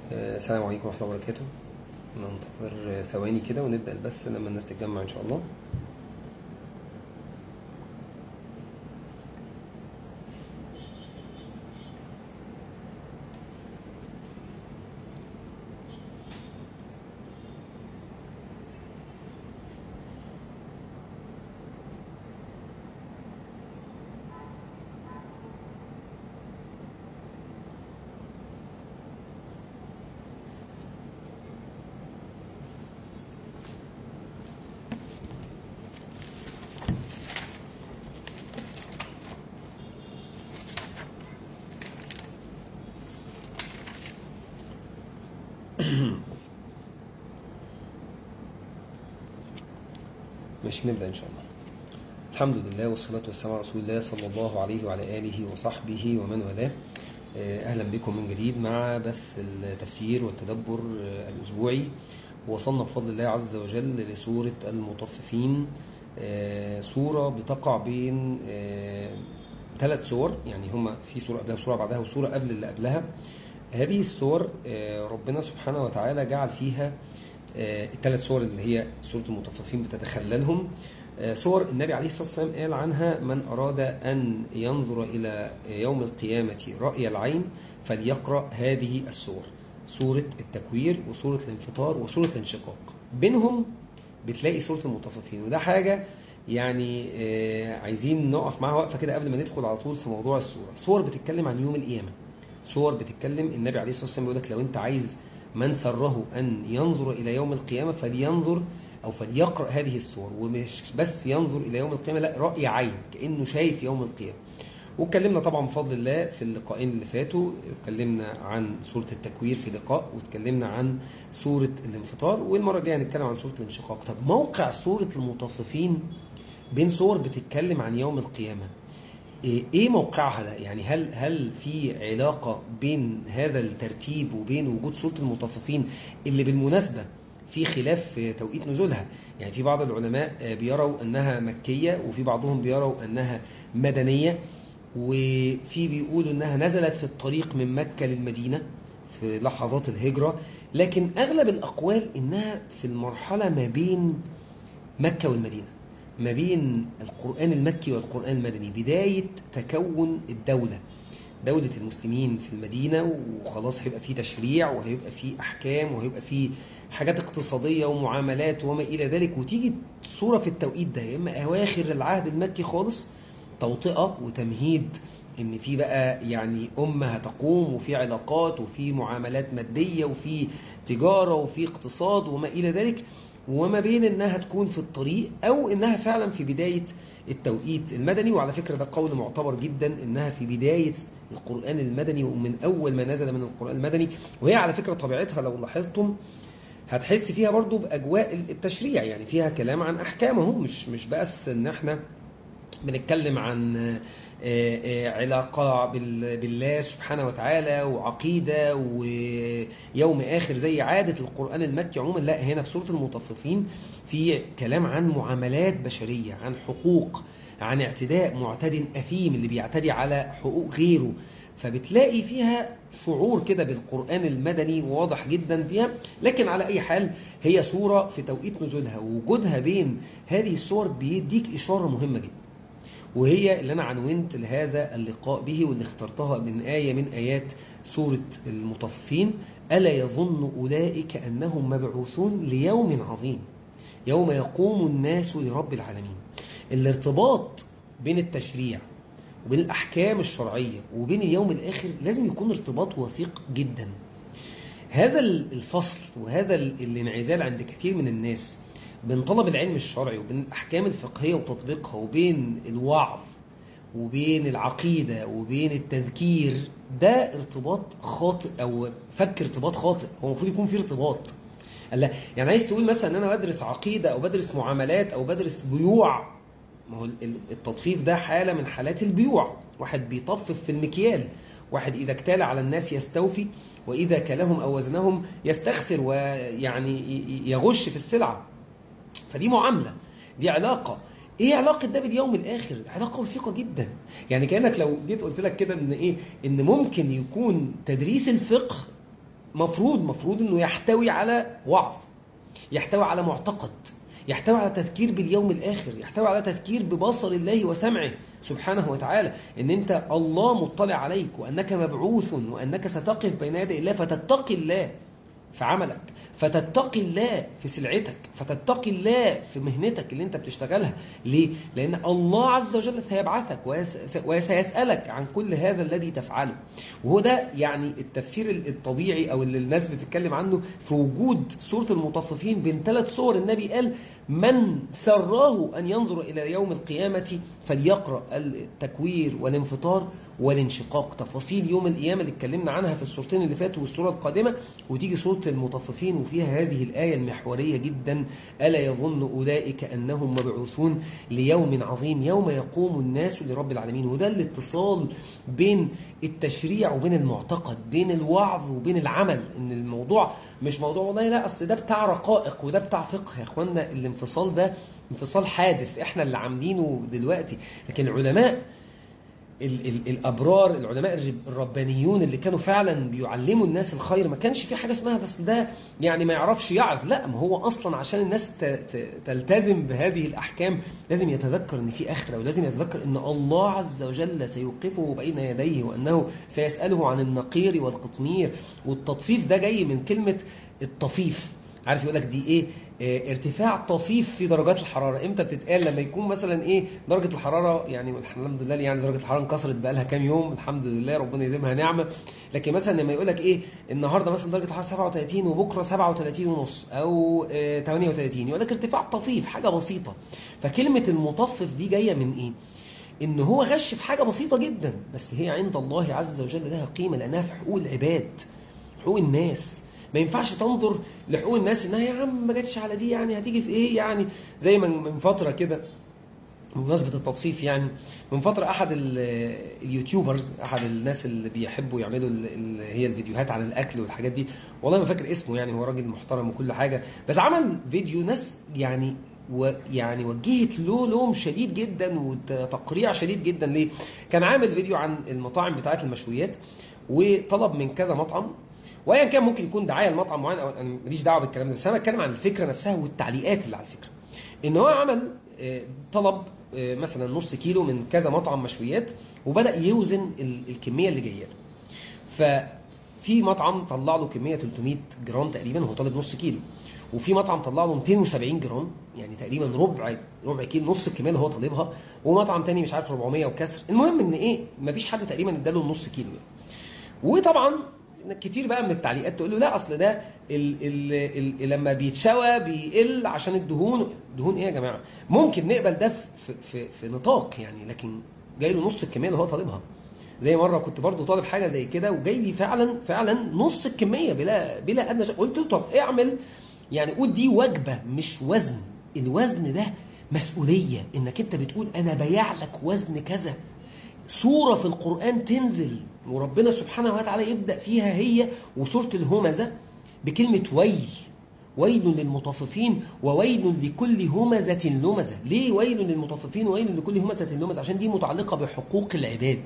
آه، السلام عليكم ورحمة الله وبركاته ننتظر ثواني كده ونبدأ البث لما الناس تتجمع إن شاء الله ماشي نبدأ إن شاء الله الحمد لله والصلاة والسلام على رسول الله صلى الله عليه وعلى آله وصحبه ومن والاه آه، أهلا بكم من جديد مع بث التفسير والتدبر آه، الأسبوعي وصلنا بفضل الله عز وجل لسورة المطففين آه، سورة بتقع بين ثلاث سور يعني هما في سورة قبلها وسورة بعدها وسورة قبل اللي قبلها هذه السور ربنا سبحانه وتعالى جعل فيها الثلاث سور اللي هي سورة المطففين بتتخللهم سور النبي عليه الصلاة والسلام قال عنها من أراد أن ينظر إلى يوم القيامة رأي العين فليقرأ هذه السور سورة التكوير وسورة الانفطار وسورة الانشقاق بينهم بتلاقي سورة المطففين وده حاجة يعني عايزين نقف معاها وقفة كده قبل ما ندخل على طول في موضوع السورة سور بتتكلم عن يوم القيامة سور بتتكلم النبي عليه الصلاة والسلام بيقول لك لو انت عايز من سره أن ينظر إلى يوم القيامة فلينظر أو فليقرأ هذه السور ومش بس ينظر إلى يوم القيامة لا رأي عين كأنه شايف يوم القيامة واتكلمنا طبعا بفضل الله في اللقاءين اللي فاتوا اتكلمنا عن سورة التكوير في لقاء واتكلمنا عن سورة الانفطار والمرة الجاية هنتكلم عن سورة الانشقاق طب موقع سورة المطففين بين سور بتتكلم عن يوم القيامة ايه موقعها ده يعني هل هل في علاقة بين هذا الترتيب وبين وجود سورة المطففين اللي بالمناسبة في خلاف في توقيت نزولها يعني في بعض العلماء بيروا أنها مكية وفي بعضهم بيروا أنها مدنية وفي بيقولوا أنها نزلت في الطريق من مكة للمدينة في لحظات الهجرة لكن أغلب الأقوال أنها في المرحلة ما بين مكة والمدينة ما بين القرآن المكي والقرآن المدني بداية تكون الدولة دولة المسلمين في المدينة وخلاص هيبقى فيه تشريع وهيبقى فيه أحكام وهيبقى فيه حاجات اقتصادية ومعاملات وما إلى ذلك وتيجي صورة في التوقيت ده يا إما أواخر العهد المكي خالص توطئة وتمهيد إن في بقى يعني أمة هتقوم وفي علاقات وفي معاملات مادية وفي تجارة وفي اقتصاد وما إلى ذلك وما بين انها تكون في الطريق او انها فعلا في بداية التوقيت المدني وعلى فكرة ده قول معتبر جدا انها في بداية القرآن المدني ومن اول ما نزل من القرآن المدني وهي على فكرة طبيعتها لو لاحظتم هتحس فيها برضو باجواء التشريع يعني فيها كلام عن احكامه مش مش بس ان احنا بنتكلم عن علاقة بالله سبحانه وتعالى وعقيدة ويوم آخر زي عادة القرآن المكي عموما لا هنا في سورة المطففين في كلام عن معاملات بشرية عن حقوق عن اعتداء معتد أثيم اللي بيعتدي على حقوق غيره فبتلاقي فيها شعور كده بالقرآن المدني واضح جدا فيها لكن على أي حال هي سورة في توقيت نزولها ووجودها بين هذه السور بيديك إشارة مهمة جدا وهي اللي أنا عنونت لهذا اللقاء به واللي اخترتها من آية من آيات سورة المطفين ألا يظن أولئك أنهم مبعوثون ليوم عظيم يوم يقوم الناس لرب العالمين الارتباط بين التشريع وبين الأحكام الشرعية وبين اليوم الآخر لازم يكون ارتباط وثيق جدا هذا الفصل وهذا الانعزال عند كثير من الناس بين طلب العلم الشرعي وبين الأحكام الفقهية وتطبيقها وبين الوعظ وبين العقيدة وبين التذكير ده ارتباط خاطئ أو فك ارتباط خاطئ هو المفروض يكون في ارتباط لا يعني عايز تقول مثلا ان انا بدرس عقيدة او بدرس معاملات او بدرس بيوع ما هو التطفيف ده حالة من حالات البيوع واحد بيطفف في المكيال واحد إذا اكتال على الناس يستوفي وإذا كلهم أو وزنهم يستخسر ويعني يغش في السلعة فدي معاملة دي علاقة ايه علاقة ده باليوم الاخر علاقة وثيقة جدا يعني كأنك لو جيت قلت لك كده ان ايه ان ممكن يكون تدريس الفقه مفروض مفروض انه يحتوي على وعظ يحتوي على معتقد يحتوي على تذكير باليوم الآخر يحتوي على تذكير ببصر الله وسمعه سبحانه وتعالى ان انت الله مطلع عليك وانك مبعوث وانك ستقف بين يدي الله فتتقي الله في عملك فتتقي الله في سلعتك فتتقي الله في مهنتك اللي انت بتشتغلها ليه؟ لأن الله عز وجل سيبعثك وسيسألك عن كل هذا الذي تفعله وهو ده يعني التفسير الطبيعي أو اللي الناس بتتكلم عنه في وجود سورة المطففين بين ثلاث صور النبي قال من سراه أن ينظر إلى يوم القيامة فليقرأ التكوير والانفطار والانشقاق تفاصيل يوم القيامة اللي اتكلمنا عنها في الصورتين اللي فاتوا والصورة القادمة وتيجي صورة المطففين وفيها هذه الآية المحورية جدا ألا يظن أولئك أنهم مبعوثون ليوم عظيم يوم يقوم الناس لرب العالمين وده الاتصال بين التشريع وبين المعتقد بين الوعظ وبين العمل ان الموضوع مش موضوع والله لا أصل ده بتاع رقائق وده بتاع فقه يا اخوانا الانفصال ده انفصال حادث احنا اللي عاملينه دلوقتي لكن العلماء ال ال الأبرار العلماء الربانيون اللي كانوا فعلا بيعلموا الناس الخير ما كانش في حاجة اسمها بس ده يعني ما يعرفش يعرف لا ما هو أصلا عشان الناس تلتزم بهذه الأحكام لازم يتذكر أن في آخرة ولازم يتذكر أن الله عز وجل سيوقفه بين يديه وأنه سيسأله عن النقير والقطمير والتطفيف ده جاي من كلمة الطفيف عارف يقول لك دي ايه اه ارتفاع طفيف في درجات الحرارة امتى بتتقال لما يكون مثلا ايه درجة الحرارة يعني الحمد لله يعني درجة الحرارة انكسرت بقى لها كام يوم الحمد لله ربنا يديمها نعمة لكن مثلا لما يقول لك ايه النهاردة مثلا درجة الحرارة 37 وبكرة 37 ونص او اه 38 يقول لك ارتفاع طفيف حاجة بسيطة فكلمة المطفف دي جاية من ايه ان هو غش في حاجة بسيطة جدا بس هي عند الله عز وجل لها قيمة لانها في حقوق العباد حقوق الناس ما ينفعش تنظر لحقوق الناس انها يا عم ما جاتش على دي يعني هتيجي في ايه يعني زي من من فتره كده بمناسبة التطفيف يعني من فترة أحد اليوتيوبرز أحد الناس اللي بيحبوا يعملوا اللي هي الفيديوهات عن الأكل والحاجات دي والله ما فاكر اسمه يعني هو راجل محترم وكل حاجة بس عمل فيديو ناس يعني ويعني وجهت له لوم شديد جدا وتقريع شديد جدا ليه؟ كان عامل فيديو عن المطاعم بتاعت المشويات وطلب من كذا مطعم وايا كان ممكن يكون دعايه لمطعم معين او انا ماليش دعوه بالكلام ده بس انا بتكلم عن الفكره نفسها والتعليقات اللي على الفكره ان هو عمل طلب مثلا نص كيلو من كذا مطعم مشويات وبدا يوزن الكميه اللي جايه له ففي مطعم طلع له كميه 300 جرام تقريبا هو طالب نص كيلو وفي مطعم طلع له 270 جرام يعني تقريبا ربع ربع كيلو نص الكميه اللي هو طالبها ومطعم تاني مش عارف 400 وكسر المهم ان ايه مفيش حد تقريبا اداله النص كيلو يعني. وطبعا كتير بقى من التعليقات تقول له لا اصل ده ال ال ال لما بيتشوى بيقل عشان الدهون دهون ايه يا جماعه ممكن نقبل ده في, في, في نطاق يعني لكن جاي له نص الكميه اللي هو طالبها زي مره كنت برضو طالب حاجه زي كده وجاي لي فعلا فعلا نص الكميه بلا بلا ادنى قلت له طب اعمل يعني قول دي وجبه مش وزن الوزن ده مسؤوليه انك انت بتقول انا بيع لك وزن كذا سورة في القرآن تنزل وربنا سبحانه وتعالى يبدأ فيها هي وسورة الهمزة بكلمة ويل ويل للمطففين وويل لكل همزة لمزة ليه ويل للمطففين وويل لكل همزة لمزة عشان دي متعلقة بحقوق العباد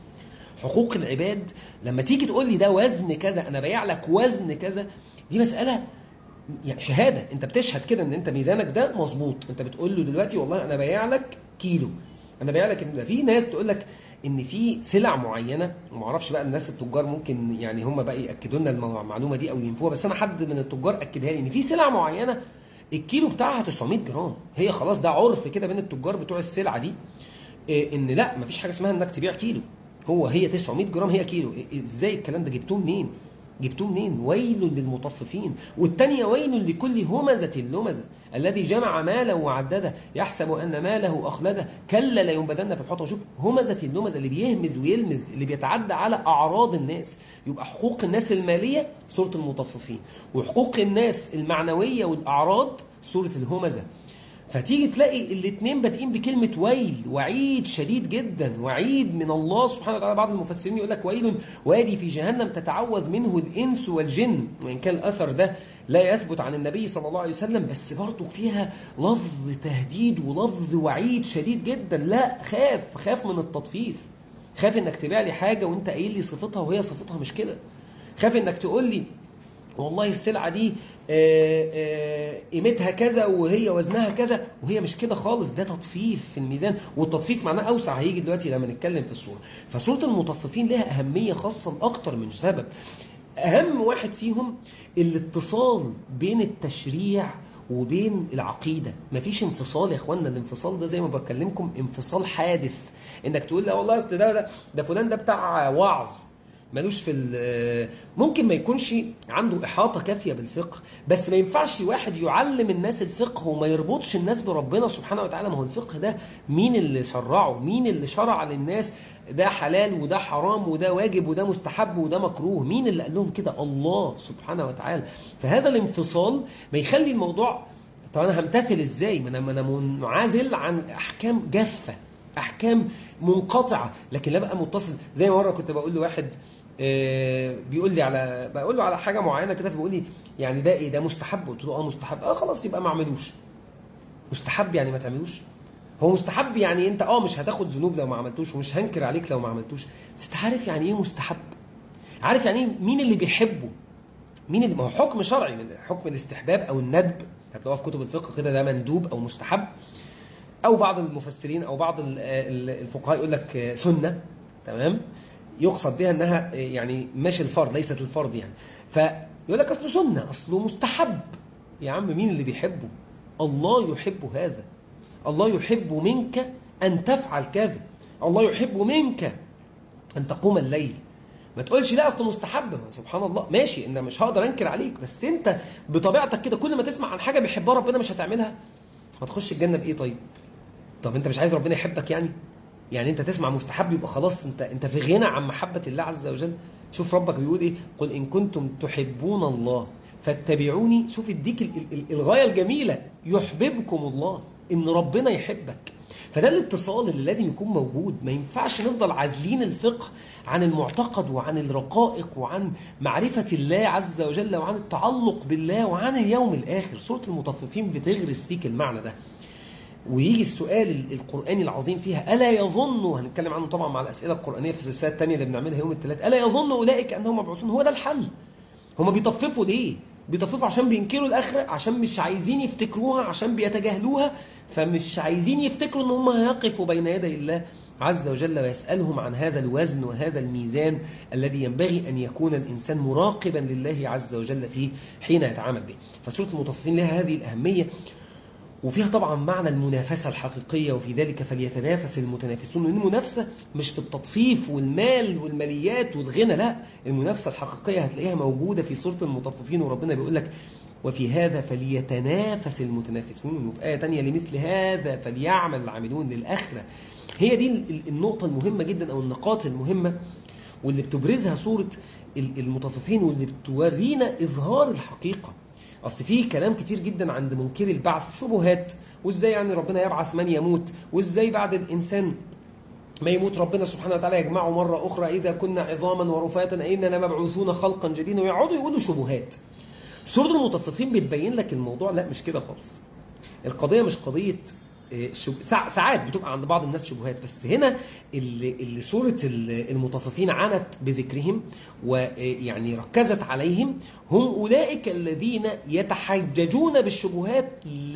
حقوق العباد لما تيجي تقول لي ده وزن كذا أنا بيع لك وزن كذا دي مسألة يعني شهادة انت بتشهد كده ان انت ميزانك ده مظبوط انت بتقول له دلوقتي والله انا بيع لك كيلو انا بيع لك ان في ناس تقول لك ان في سلع معينه وما اعرفش بقى الناس التجار ممكن يعني هم بقى ياكدوا لنا المعلومه دي او ينفوها بس انا حد من التجار اكدها لي ان في سلع معينه الكيلو بتاعها 900 جرام هي خلاص ده عرف كده بين التجار بتوع السلعه دي إيه ان لا مفيش حاجه اسمها انك تبيع كيلو هو هي 900 جرام هي كيلو إيه ازاي الكلام ده جبتوه منين جبتوه منين ويل للمطففين والثانيه ويل لكل همزه لمزه الذي جمع مالا وعدده يحسب ان ماله اخلده كلا لا ينبذن في الحطمه شوف همزه اللمزه اللي بيهمز ويلمز اللي بيتعدى على اعراض الناس يبقى حقوق الناس الماليه سوره المطففين وحقوق الناس المعنويه والاعراض سوره الهمزه فتيجي تلاقي الاثنين بادئين بكلمة ويل وعيد شديد جدا وعيد من الله سبحانه وتعالى بعض المفسرين يقول لك ويل وادي في جهنم تتعوذ منه الإنس والجن وإن كان الأثر ده لا يثبت عن النبي صلى الله عليه وسلم بس برضه فيها لفظ تهديد ولفظ وعيد شديد جدا لا خاف خاف من التطفيف خاف انك تبيع لي حاجة وانت قايل لي صفتها وهي صفتها مش كده خاف انك تقول لي والله السلعة دي آه، آه، قيمتها كذا وهي وزنها كذا وهي مش كده خالص ده تطفيف في الميزان والتطفيف معناه أوسع هيجي دلوقتي لما نتكلم في الصورة فصورة المطففين لها أهمية خاصة لأكتر من سبب أهم واحد فيهم الاتصال بين التشريع وبين العقيدة مفيش انفصال يا اخوانا الانفصال ده زي ما بكلمكم انفصال حادث انك تقول لا والله أصل ده ده ده فلان ده بتاع وعظ ملوش في ال- ممكن ما يكونش عنده إحاطة كافية بالفقه بس ما ينفعش واحد يعلم الناس الفقه وما يربطش الناس بربنا سبحانه وتعالى ما هو الفقه ده مين اللي شرعه مين اللي شرع للناس ده حلال وده حرام وده واجب وده مستحب وده مكروه مين اللي قال لهم كده الله سبحانه وتعالى فهذا الانفصال ما يخلي الموضوع طب انا همتثل ازاي ما انا ما انا منعزل عن احكام جافه احكام منقطعه لكن لا بقى متصل زي مره كنت بقول لواحد آه، بيقول لي على بقول له على حاجه معينه كده فبيقول لي يعني ده ايه ده مستحب قلت له اه مستحب اه خلاص يبقى ما اعملوش مستحب يعني ما تعملوش هو مستحب يعني انت اه مش هتاخد ذنوب لو ما عملتوش ومش هنكر عليك لو ما عملتوش بس انت عارف يعني ايه مستحب عارف يعني ايه مين اللي بيحبه مين اللي ما هو حكم شرعي من حكم الاستحباب او الندب هتلاقوها في كتب الفقه كده ده مندوب او مستحب او بعض المفسرين او بعض ال- ال- الفقهاء يقول لك سنه تمام يقصد بها انها يعني مش الفرض ليست الفرض يعني فيقول لك اصله سنه اصله مستحب يا عم مين اللي بيحبه الله يحب هذا الله يحب منك ان تفعل كذا الله يحب منك ان تقوم الليل ما تقولش لا اصل مستحب سبحان الله ماشي ان مش هقدر انكر عليك بس انت بطبيعتك كده كل ما تسمع عن حاجه بيحبها ربنا مش هتعملها هتخش الجنه بايه طيب طب انت مش عايز ربنا يحبك يعني يعني انت تسمع مستحب يبقى خلاص انت انت في غنى عن محبه الله عز وجل شوف ربك بيقول ايه قل ان كنتم تحبون الله فاتبعوني شوف يديك ال- ال- ال- الغايه الجميله يحببكم الله ان ربنا يحبك فده الاتصال اللي لازم يكون موجود ما ينفعش نفضل عازلين الفقه عن المعتقد وعن الرقائق وعن معرفة الله عز وجل وعن التعلق بالله وعن اليوم الآخر سورة المطففين بتغرس فيك المعنى ده ويجي السؤال ال- القرآني العظيم فيها ألا يظن وهنتكلم عنه طبعا مع الأسئلة القرآنية في السلسلة الثانية اللي بنعملها يوم الثلاث ألا يظن أولئك أنهم مبعوثون هو ده الحل هما بيطففوا ليه بيطففوا عشان بينكروا الآخرة عشان مش عايزين يفتكروها عشان بيتجاهلوها فمش عايزين يفتكروا ان هم هيقفوا بين يدي الله عز وجل ويسألهم عن هذا الوزن وهذا الميزان الذي ينبغي أن يكون الإنسان مراقبا لله عز وجل فيه حين يتعامل به فسورة المطففين لها هذه الأهمية وفيها طبعا معنى المنافسة الحقيقية وفي ذلك فليتنافس المتنافسون لأن المنافسة مش في التطفيف والمال والماليات والغنى لا المنافسة الحقيقية هتلاقيها موجودة في سورة المطففين وربنا بيقول لك وفي هذا فليتنافس المتنافسون وفي آية تانية لمثل هذا فليعمل العاملون للآخرة هي دي ال- ال- النقطة المهمة جدا أو النقاط المهمة واللي بتبرزها سورة ال- المطففين واللي بتورينا إظهار الحقيقة أصل فيه كلام كتير جدا عند منكر البعث شبهات وإزاي يعني ربنا يبعث من يموت وإزاي بعد الإنسان ما يموت ربنا سبحانه وتعالى يجمعه مرة أخرى إذا كنا عظاما ورفاتا أئنا لمبعوثون خلقا جديدا ويقعدوا يقولوا شبهات سورة المطففين بتبين لك الموضوع لا مش كده خالص القضية مش قضية آه، شب... سع- ساعات بتبقى عند بعض الناس شبهات بس هنا اللي, اللي سورة ال- المطففين عنت بذكرهم ويعني ركزت عليهم هم أولئك الذين يتحججون بالشبهات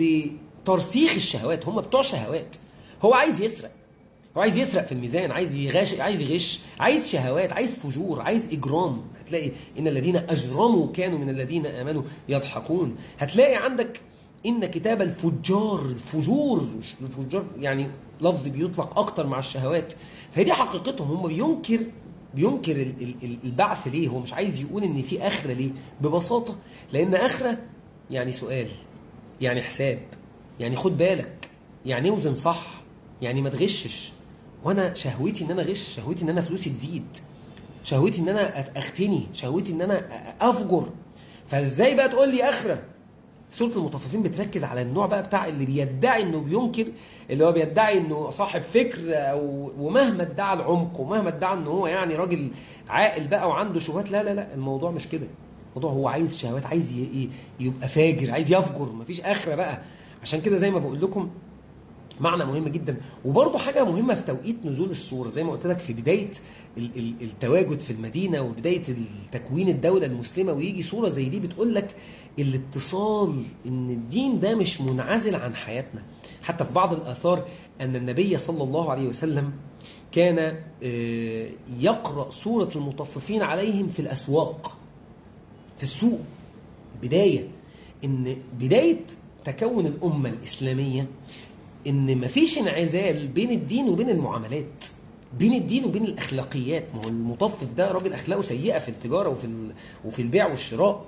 لترسيخ الشهوات هم بتوع شهوات هو عايز يسرق هو عايز يسرق في الميزان عايز يغش عايز يغش عايز شهوات عايز فجور عايز اجرام هتلاقي ان الذين اجرموا كانوا من الذين امنوا يضحكون هتلاقي عندك ان كتاب الفجار الفجور مش الفجار يعني لفظ بيطلق اكتر مع الشهوات فهي دي حقيقتهم هم بينكر بينكر ال- ال- ال- البعث ليه هو مش عايز يقول ان في اخره ليه ببساطه لان اخره يعني سؤال يعني حساب يعني خد بالك يعني اوزن صح يعني ما تغشش وانا شهوتي ان انا اغش شهوتي ان انا فلوسي تزيد شهوتي ان انا أت- اغتني شهوتي ان انا أ- افجر فازاي بقى تقول لي اخره سورة المطففين بتركز على النوع بقى بتاع اللي بيدعي انه بينكر اللي هو بيدعي انه صاحب فكر او ومهما ادعى العمق ومهما ادعى ان هو يعني راجل عاقل بقى وعنده شبهات لا لا لا الموضوع مش كده الموضوع هو عايز شهوات عايز ي- ي- يبقى فاجر عايز يفجر مفيش اخره بقى عشان كده زي ما بقول لكم معنى مهم جدا وبرضه حاجة مهمة في توقيت نزول الصورة زي ما قلت لك في بداية ال- ال- التواجد في المدينة وبداية تكوين الدولة المسلمة ويجي صورة زي دي بتقول لك الاتصال ان الدين ده مش منعزل عن حياتنا حتى في بعض الآثار أن النبي صلى الله عليه وسلم كان آه، يقرأ سورة المطففين عليهم في الأسواق في السوق بداية ان بداية تكون الأمة الإسلامية ان مفيش انعزال بين الدين وبين المعاملات بين الدين وبين الأخلاقيات ما هو المطفف ده راجل أخلاقه سيئة في التجارة وفي ال- وفي البيع والشراء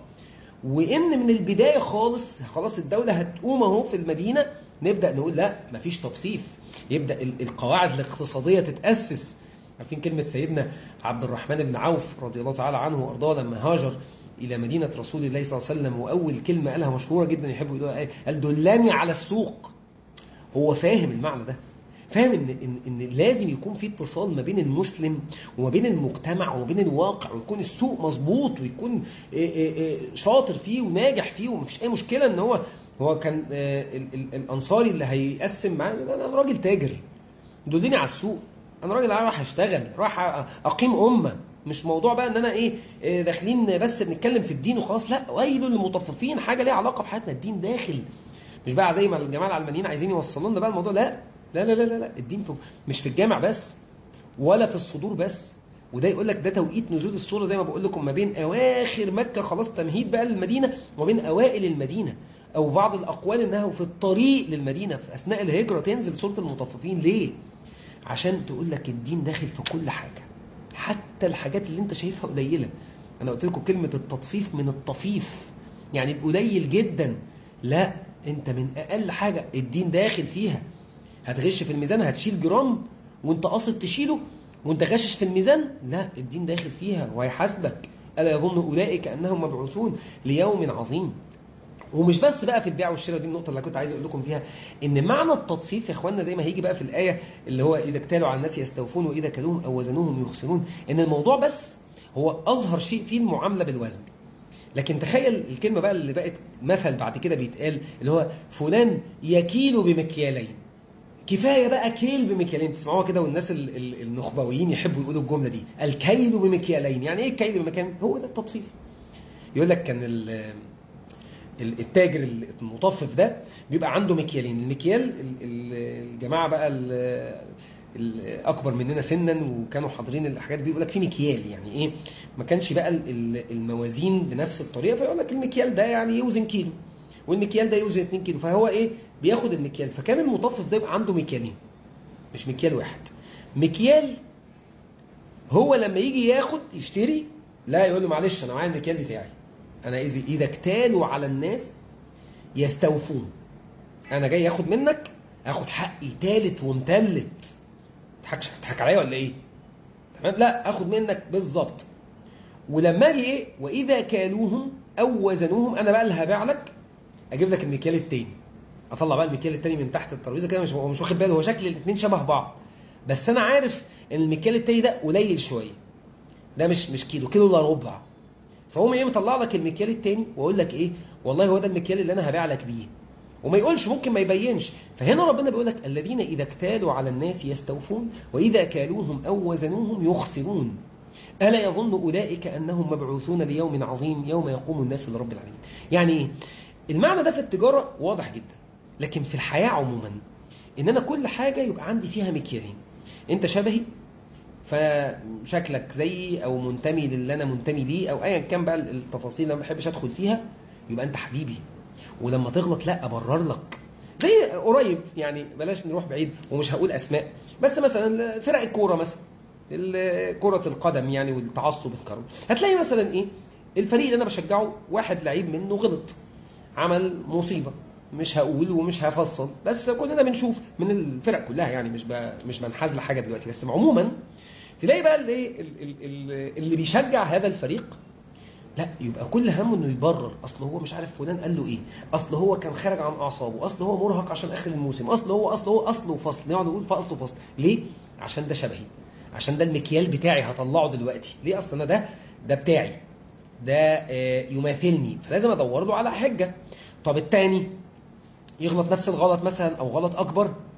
وإن من البداية خالص خلاص الدولة هتقوم اهو في المدينة نبدأ نقول لا مفيش تطفيف يبدأ ال- القواعد الاقتصادية تتأسس عارفين كلمة سيدنا عبد الرحمن بن عوف رضي الله تعالى عنه وأرضاه لما هاجر إلى مدينة رسول الله صلى الله عليه وسلم وأول كلمة قالها مشهورة جدا يحبوا يقولوها إيه؟ قال دلاني على السوق هو فاهم المعنى ده فاهم ان ان ان لازم يكون في اتصال ما بين المسلم وما بين المجتمع وما بين الواقع ويكون السوق مظبوط ويكون إيه إيه إيه شاطر فيه وناجح فيه ومفيش اي مشكله ان هو هو كان آه، ال- ال- الانصاري اللي هيقسم معاه يقول انا راجل تاجر دلني على السوق انا راجل رايح اشتغل رايح أ- اقيم امه مش موضوع بقى ان انا ايه إيه داخلين بس بنتكلم في الدين وخلاص لا ويل للمطففين حاجه ليها علاقه بحياتنا الدين داخل مش بقى زي ما الجماعه العلمانيين عايزين يوصلوا لنا بقى الموضوع لا لا لا لا لا, لا. الدين في مش في الجامع بس ولا في الصدور بس وده يقول لك ده توقيت نزول الصوره زي ما بقول لكم ما بين اواخر مكه خلاص تمهيد بقى للمدينه وبين اوائل المدينه او بعض الاقوال انها في الطريق للمدينه في اثناء الهجره تنزل سوره المطففين ليه عشان تقول لك الدين داخل في كل حاجه حتى الحاجات اللي انت شايفها قليله انا قلت لكم كلمه التطفيف من الطفيف يعني قليل جدا لا انت من اقل حاجه الدين داخل فيها هتغش في الميزان هتشيل جرام وانت قاصد تشيله وانت غشش في الميزان لا الدين داخل فيها وهيحاسبك الا يظن اولئك انهم مبعوثون ليوم عظيم ومش بس بقى في البيع والشراء دي النقطة اللي كنت عايز أقول لكم فيها إن معنى التطفيف يا إخواننا زي ما هيجي بقى في الآية اللي هو إذا اكتالوا على الناس يستوفون وإذا كلوهم أو وزنوهم يخسرون إن الموضوع بس هو أظهر شيء فيه المعاملة بالوزن لكن تخيل الكلمة بقى اللي بقت مثل بعد كده بيتقال اللي هو فلان يكيل بمكيالين كفاية بقى كيل بمكيالين تسمعوها كده والناس ال- ال- النخبويين يحبوا يقولوا الجملة دي الكيل بمكيالين يعني ايه الكيل بمكيالين هو ده التطفيف يقول لك كان ال- ال- التاجر المطفف ده بيبقى عنده مكيالين المكيال ال- ال- الجماعة بقى ال- الأكبر مننا سنا وكانوا حاضرين الحاجات دي بيقول لك في مكيال يعني إيه ما كانش بقى ال- ال- الموازين بنفس الطريقة فيقول لك المكيال ده يعني يوزن كيلو والمكيال ده يوزن 2 كيلو فهو إيه بياخد المكيال فكان المطفف ده يبقى عنده مكيالين مش مكيال واحد مكيال هو لما يجي ياخد يشتري لا يقول له معلش انا معايا المكيال بتاعي انا اذا اذا اكتالوا على الناس يستوفون انا جاي اخد منك اخد حقي تالت ومتلت تضحكش تضحك عليا ولا ايه تمام لا اخد منك بالظبط ولما اجي ايه واذا كالوهم او وزنوهم انا بقى اللي هبيع لك اجيب لك المكيال التاني اطلع بقى المكيال التاني من تحت الترابيزه كده مش هو مش واخد باله هو شكل الاثنين شبه بعض بس انا عارف ان المكيال التاني ده قليل شويه ده مش مش كيلو كيلو الا ربع فهم ايه مطلع لك المكيال التاني واقول لك ايه والله هو ده المكيال اللي انا هبيع لك بيه وما يقولش ممكن ما يبينش فهنا ربنا بيقول لك الذين اذا اكتالوا على الناس يستوفون واذا كالوهم او وزنوهم يخسرون الا يظن اولئك انهم مبعوثون ليوم عظيم يوم يقوم الناس لرب العالمين يعني ايه المعنى ده في التجاره واضح جدا لكن في الحياه عموما ان انا كل حاجه يبقى عندي فيها مكيالين انت شبهي فشكلك زيي او منتمي للي انا منتمي ليه او ايا كان بقى التفاصيل اللي ما بحبش ادخل فيها يبقى انت حبيبي ولما تغلط لا ابرر لك زي قريب يعني بلاش نروح بعيد ومش هقول اسماء بس مثلا فرق الكوره مثلا ال- كرة القدم يعني والتعصب الكروي هتلاقي مثلا ايه الفريق اللي انا بشجعه واحد لعيب منه غلط عمل مصيبة مش هقول ومش هفصل بس كلنا بنشوف من الفرق كلها يعني مش ب... مش بنحاز لحاجه دلوقتي بس عموما تلاقي بقى اللي ال- ال- ال- اللي بيشجع هذا الفريق لا يبقى كل همه انه يبرر اصل هو مش عارف فلان قال له ايه اصل هو كان خارج عن اعصابه اصل هو مرهق عشان اخر الموسم اصل هو اصل هو اصل وفصل نقعد نقول في اصل وفصل ليه عشان ده شبهي عشان ده المكيال بتاعي هطلعه دلوقتي ليه اصل انا ده ده بتاعي ده آه، يماثلني فلازم ادور له على حجه طب التاني يغلط نفس الغلط مثلا او غلط اكبر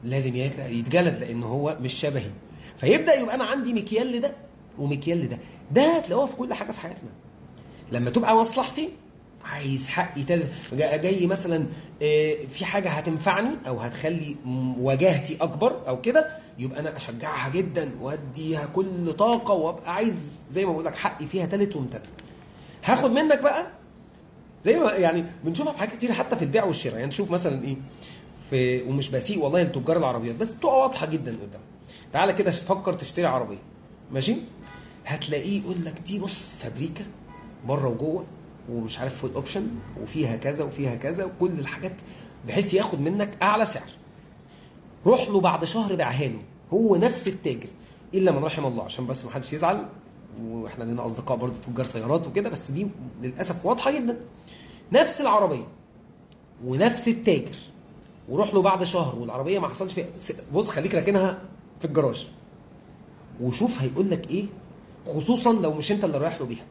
لازم يتجلد لان هو مش شبهي فيبدا يبقى انا عندي مكيال لده ومكيال لده ده هتلاقوها في كل حاجه في حياتنا لما تبقى مصلحتي عايز حقي تل... جاي مثلا في حاجه هتنفعني او هتخلي واجهتي اكبر او كده يبقى انا اشجعها جدا واديها كل طاقه وابقى عايز زي ما بقول لك حقي فيها تالت ومتلت هاخد منك بقى زي ما يعني بنشوفها في حاجات كتير حتى في البيع والشراء يعني نشوف مثلا ايه في ومش بسيء والله لتجار العربيات بس بتبقى واضحه جدا قدام تعالى كده فكر تشتري عربيه ماشي هتلاقيه يقول لك دي بص فابريكا بره وجوه ومش عارف فول اوبشن وفيها كذا وفيها كذا وكل الحاجات بحيث ياخد منك اعلى سعر روح له بعد شهر بيعها له هو نفس التاجر الا من رحم الله عشان بس ما حدش يزعل واحنا لنا اصدقاء برضه تجار سيارات وكده بس دي للاسف واضحه جدا نفس العربيه ونفس التاجر وروح له بعد شهر والعربيه ما حصلش فيها بص خليك راكنها في الجراج وشوف هيقول لك ايه خصوصا لو مش انت اللي رايح له بيها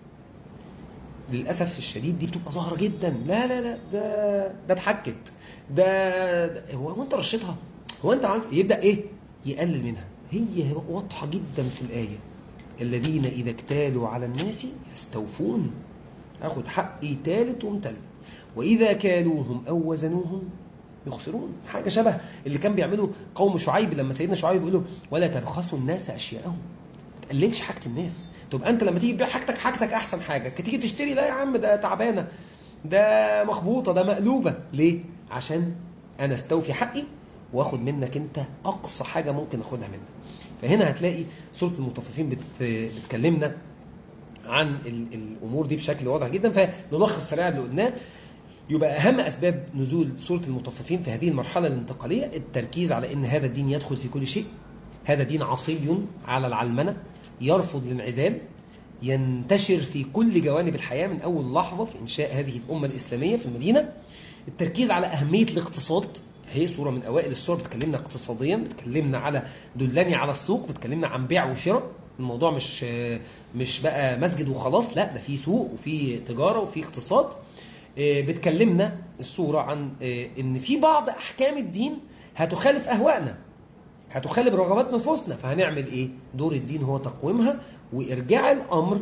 للاسف الشديد دي بتبقى ظاهره جدا لا لا لا ده ده اتحكت ده, ده هو هو انت رشيتها هو انت عملت يبدا ايه يقلل منها هي واضحه جدا في الايه الذين اذا اكتالوا على الناس يستوفون اخد حقي ثالث ومتلت واذا كالوهم او وزنوهم يخسرون حاجه شبه اللي كان بيعمله قوم شعيب لما سيدنا شعيب بيقول له ولا تبخسوا الناس اشياءهم ما تقللش حاجه الناس تبقى انت لما تيجي تبيع حاجتك حاجتك احسن حاجه تيجي تشتري لا يا عم ده تعبانه ده مخبوطه ده مقلوبه ليه عشان انا استوفي حقي واخد منك انت اقصى حاجه ممكن اخدها منك فهنا هتلاقي سوره المطففين بت... بتكلمنا عن ال... الامور دي بشكل واضح جدا فنلخص سريعا اللي قلناه يبقى اهم اسباب نزول سوره المطففين في هذه المرحله الانتقاليه التركيز على ان هذا الدين يدخل في كل شيء هذا دين عصي على العلمنه يرفض الانعزال ينتشر في كل جوانب الحياة من أول لحظة في إنشاء هذه الأمة الإسلامية في المدينة التركيز على أهمية الاقتصاد هي صورة من أوائل الصور بتكلمنا اقتصاديا بتكلمنا على دلني على السوق بتكلمنا عن بيع وشراء الموضوع مش مش بقى مسجد وخلاص لا ده في سوق وفي تجارة وفي اقتصاد بتكلمنا الصورة عن ان في بعض احكام الدين هتخالف اهوائنا هتخالف رغبات نفوسنا فهنعمل ايه دور الدين هو تقويمها وارجاع الامر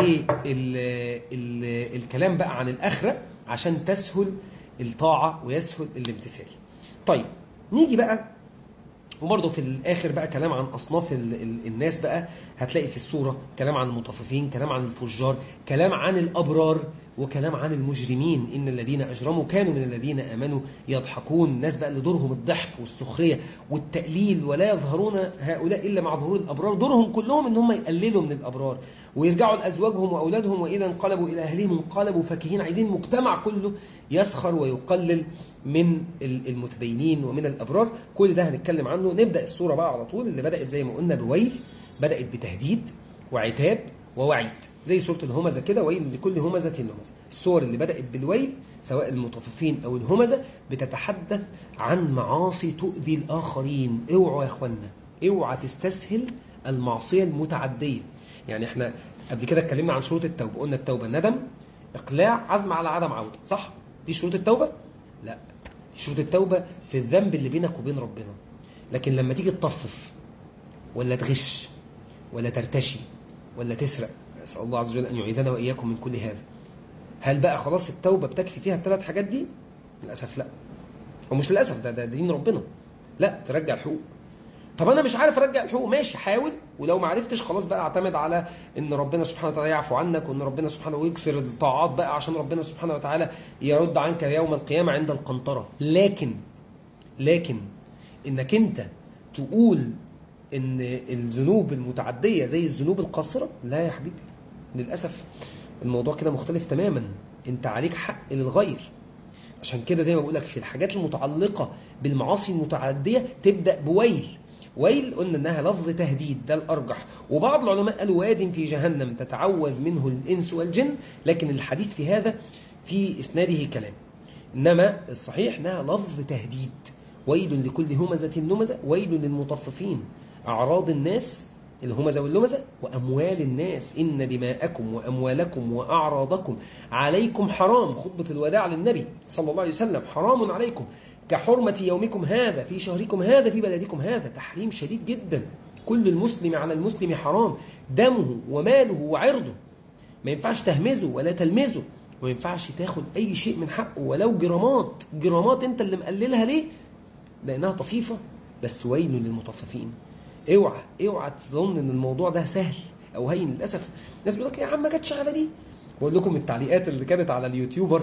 للكلام بقى عن الاخره عشان تسهل الطاعه ويسهل الامتثال طيب نيجي بقى وبرضه في الاخر بقى كلام عن اصناف ال ال الناس بقى هتلاقي في الصوره كلام عن المطففين كلام عن الفجار كلام عن الابرار وكلام عن المجرمين ان الذين اجرموا كانوا من الذين امنوا يضحكون الناس بقى اللي دورهم الضحك والسخريه والتقليل ولا يظهرون هؤلاء الا مع ظهور الابرار دورهم كلهم ان هم يقللوا من الابرار ويرجعوا لازواجهم واولادهم واذا انقلبوا الى اهلهم انقلبوا فاكهين عايزين المجتمع كله يسخر ويقلل من المتدينين ومن الابرار كل ده هنتكلم عنه نبدا الصوره بقى على طول اللي بدات زي ما قلنا بويل بدات بتهديد وعتاب ووعيد زي سورة الهمزة كده ويل لكل همزة همزة الصور اللي بدأت بالويل سواء المطففين أو الهمزة بتتحدث عن معاصي تؤذي الآخرين اوعوا يا أخوانا اوعى تستسهل المعصية المتعدية يعني احنا قبل كده اتكلمنا عن شروط التوبة قلنا التوبة ندم إقلاع عزم على عدم عودة صح؟ دي شروط التوبة؟ لا شروط التوبة في الذنب اللي بينك وبين ربنا لكن لما تيجي تطفف ولا تغش ولا ترتشي ولا تسرق أسأل الله عز وجل أن يعيذنا وإياكم من كل هذا هل بقى خلاص التوبة بتكفي فيها الثلاث حاجات دي للأسف لا ومش للأسف ده, ده دين ربنا لا ترجع الحقوق طب أنا مش عارف أرجع الحقوق ماشي حاول ولو ما عرفتش خلاص بقى اعتمد على ان ربنا سبحانه وتعالى يعفو عنك وان ربنا سبحانه يكسر الطاعات بقى عشان ربنا سبحانه وتعالى يرد عنك يوم القيامة عند القنطرة لكن لكن انك انت تقول ان الذنوب المتعدية زي الذنوب القاصرة لا يا حبيبي للأسف الموضوع كده مختلف تماما انت عليك حق للغير عشان كده زي ما بقولك في الحاجات المتعلقة بالمعاصي المتعدية تبدأ بويل ويل قلنا انها لفظ تهديد ده الارجح وبعض العلماء قالوا واد في جهنم تتعوذ منه الانس والجن لكن الحديث في هذا في اسناده كلام انما الصحيح انها لفظ تهديد ويل لكل همزة نمزة ويل للمطففين اعراض الناس الهمزة واللمزة وأموال الناس إن دماءكم وأموالكم وأعراضكم عليكم حرام خطبة الوداع للنبي صلى الله عليه وسلم حرام عليكم كحرمة يومكم هذا في شهركم هذا في بلدكم هذا تحريم شديد جدا كل المسلم على المسلم حرام دمه وماله وعرضه ما ينفعش تهمزه ولا تلمزه وما ينفعش تاخد أي شيء من حقه ولو جرامات جرامات أنت اللي مقللها ليه لأنها طفيفة بس ويل للمطففين اوعى اوعى تظن ان الموضوع ده سهل او هين للاسف الناس بيقول لك يا عم ما جاتش على دي بقول لكم التعليقات اللي كانت على اليوتيوبر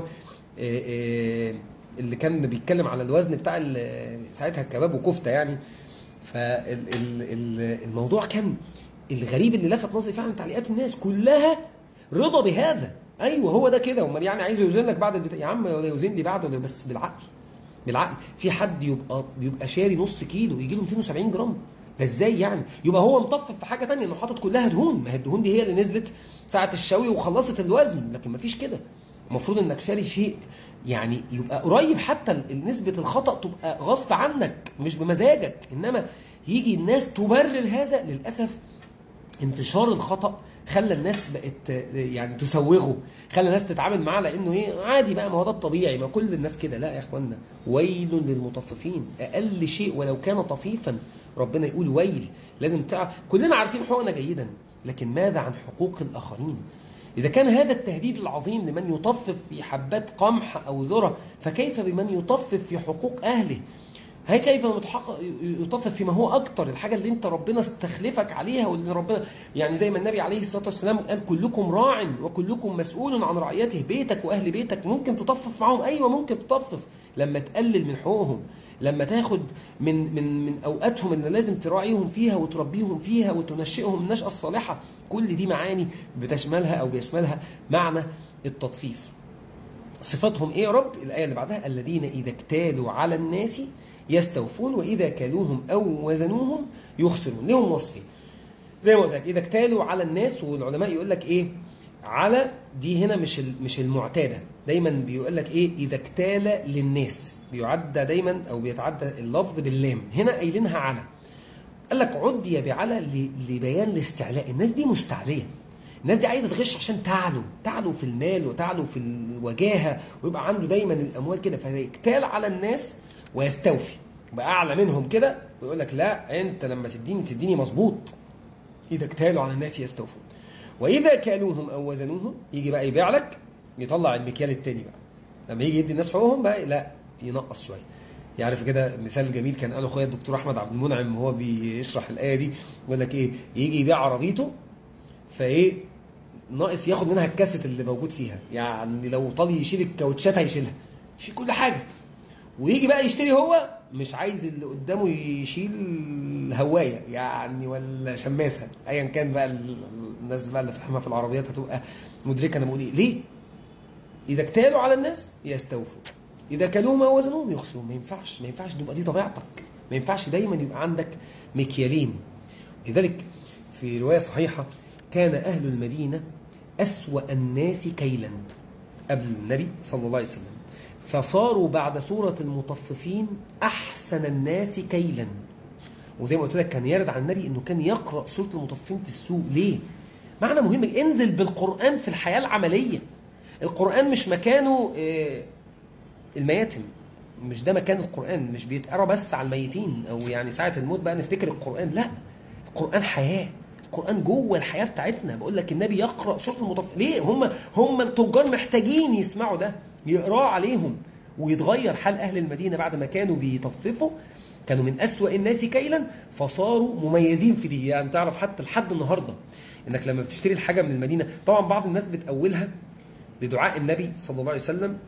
اللي كان بيتكلم على الوزن بتاع ساعتها الكباب وكفته يعني فالموضوع كان الغريب اللي لفت نظري فعلا تعليقات الناس كلها رضا بهذا ايوه هو ده كده امال يعني عايز يوزن لك بعد البتاع يا عم ولا يوزن لي بعد ولا بس بالعقل بالعقل في حد يبقى بيبقى شاري نص كيلو يجي له 270 جرام ده ازاي يعني يبقى هو مطفف في حاجه ثانيه انه حاطط كلها دهون ما هي الدهون دي هي اللي نزلت ساعه الشوي وخلصت الوزن لكن ما فيش كده المفروض انك شاري شيء يعني يبقى قريب حتى نسبه الخطا تبقى غصب عنك مش بمزاجك انما يجي الناس تبرر هذا للاسف انتشار الخطا خلى الناس بقت يعني تسوغه خلى الناس تتعامل معاه لانه ايه عادي بقى ما هو ده الطبيعي ما كل الناس كده لا يا اخوانا ويل للمطففين اقل شيء ولو كان طفيفا ربنا يقول ويل لازم تعرف كلنا عارفين حقوقنا جيدا لكن ماذا عن حقوق الاخرين إذا كان هذا التهديد العظيم لمن يطفف في حبات قمح أو ذرة فكيف بمن يطفف في حقوق أهله هي كيف يطفف فيما هو أكتر الحاجة اللي انت ربنا استخلفك عليها واللي ربنا يعني زي ما النبي عليه الصلاة والسلام قال كلكم راع وكلكم مسؤول عن رعيته بيتك وأهل بيتك ممكن تطفف معهم أيوة ممكن تطفف لما تقلل من حقوقهم لما تاخد من من من اوقاتهم اللي لازم تراعيهم فيها وتربيهم فيها وتنشئهم النشأة الصالحة كل دي معاني بتشملها او بيشملها معنى التطفيف صفاتهم ايه يا رب الآية اللي بعدها الذين إذا اكتالوا على الناس يستوفون وإذا كالوهم أو وزنوهم يخسرون لهم وصفين زي ما قلت لك إذا اكتالوا على الناس والعلماء يقول لك إيه على دي هنا مش مش المعتادة دايما بيقول لك إيه إذا اكتال للناس بيعدى دايما أو بيتعدى اللفظ باللام هنا قايلينها على قال لك عدي بعلى لبيان الاستعلاء الناس دي مستعلية الناس دي عايزة تغش عشان تعلو تعلو في المال وتعلو في الوجاهة ويبقى عنده دايما الأموال كده فيكتال على الناس ويستوفي يبقى أعلى منهم كده ويقول لك لا أنت لما تديني تديني مظبوط إذا اكتالوا على الناس يستوفون وإذا كالوهم أو وزنوهم يجي بقى يبيع لك يطلع المكيال التاني بقى لما يجي يدي الناس حقوقهم بقى لا ينقص شوية يعرف كده مثال جميل كان قاله اخويا الدكتور احمد عبد المنعم وهو بيشرح الايه دي يقول لك ايه يجي يبيع عربيته فايه ناقص ياخد منها الكاسيت اللي موجود فيها يعني لو طال يشيل الكاوتشات هيشيلها يشيل كل حاجه ويجي بقى يشتري هو مش عايز اللي قدامه يشيل هوايه يعني ولا شماسه ايا كان بقى الناس بقى اللي فاهمه في العربيات هتبقى مدركه انا بقول ايه ليه اذا اكتالوا على الناس يستوفوا إذا كلوهم أو وزنوهم يخسرون ما ينفعش ما ينفعش تبقى دي طبيعتك ما ينفعش دايما يبقى عندك مكيالين لذلك في رواية صحيحة كان أهل المدينة أسوأ الناس كيلا قبل النبي صلى الله عليه وسلم فصاروا بعد سورة المطففين أحسن الناس كيلا وزي ما قلت لك كان يرد عن النبي أنه كان يقرأ سورة المطففين في السوق ليه؟ معنى مهم انزل بالقرآن في الحياة العملية القرآن مش مكانه إيه المياتم مش ده مكان القرآن مش بيتقرا بس على الميتين أو يعني ساعة الموت بقى نفتكر القرآن لا القرآن حياة القرآن جوه الحياة بتاعتنا بقول لك النبي يقرأ سورة المطفف ليه هم هم التجار محتاجين يسمعوا ده يقراه عليهم ويتغير حال أهل المدينة بعد ما كانوا بيطففوا كانوا من أسوأ الناس كيلا فصاروا مميزين في دي يعني تعرف حتى لحد النهاردة انك لما بتشتري الحاجة من المدينة طبعا بعض الناس بتأولها بدعاء النبي صلى الله عليه وسلم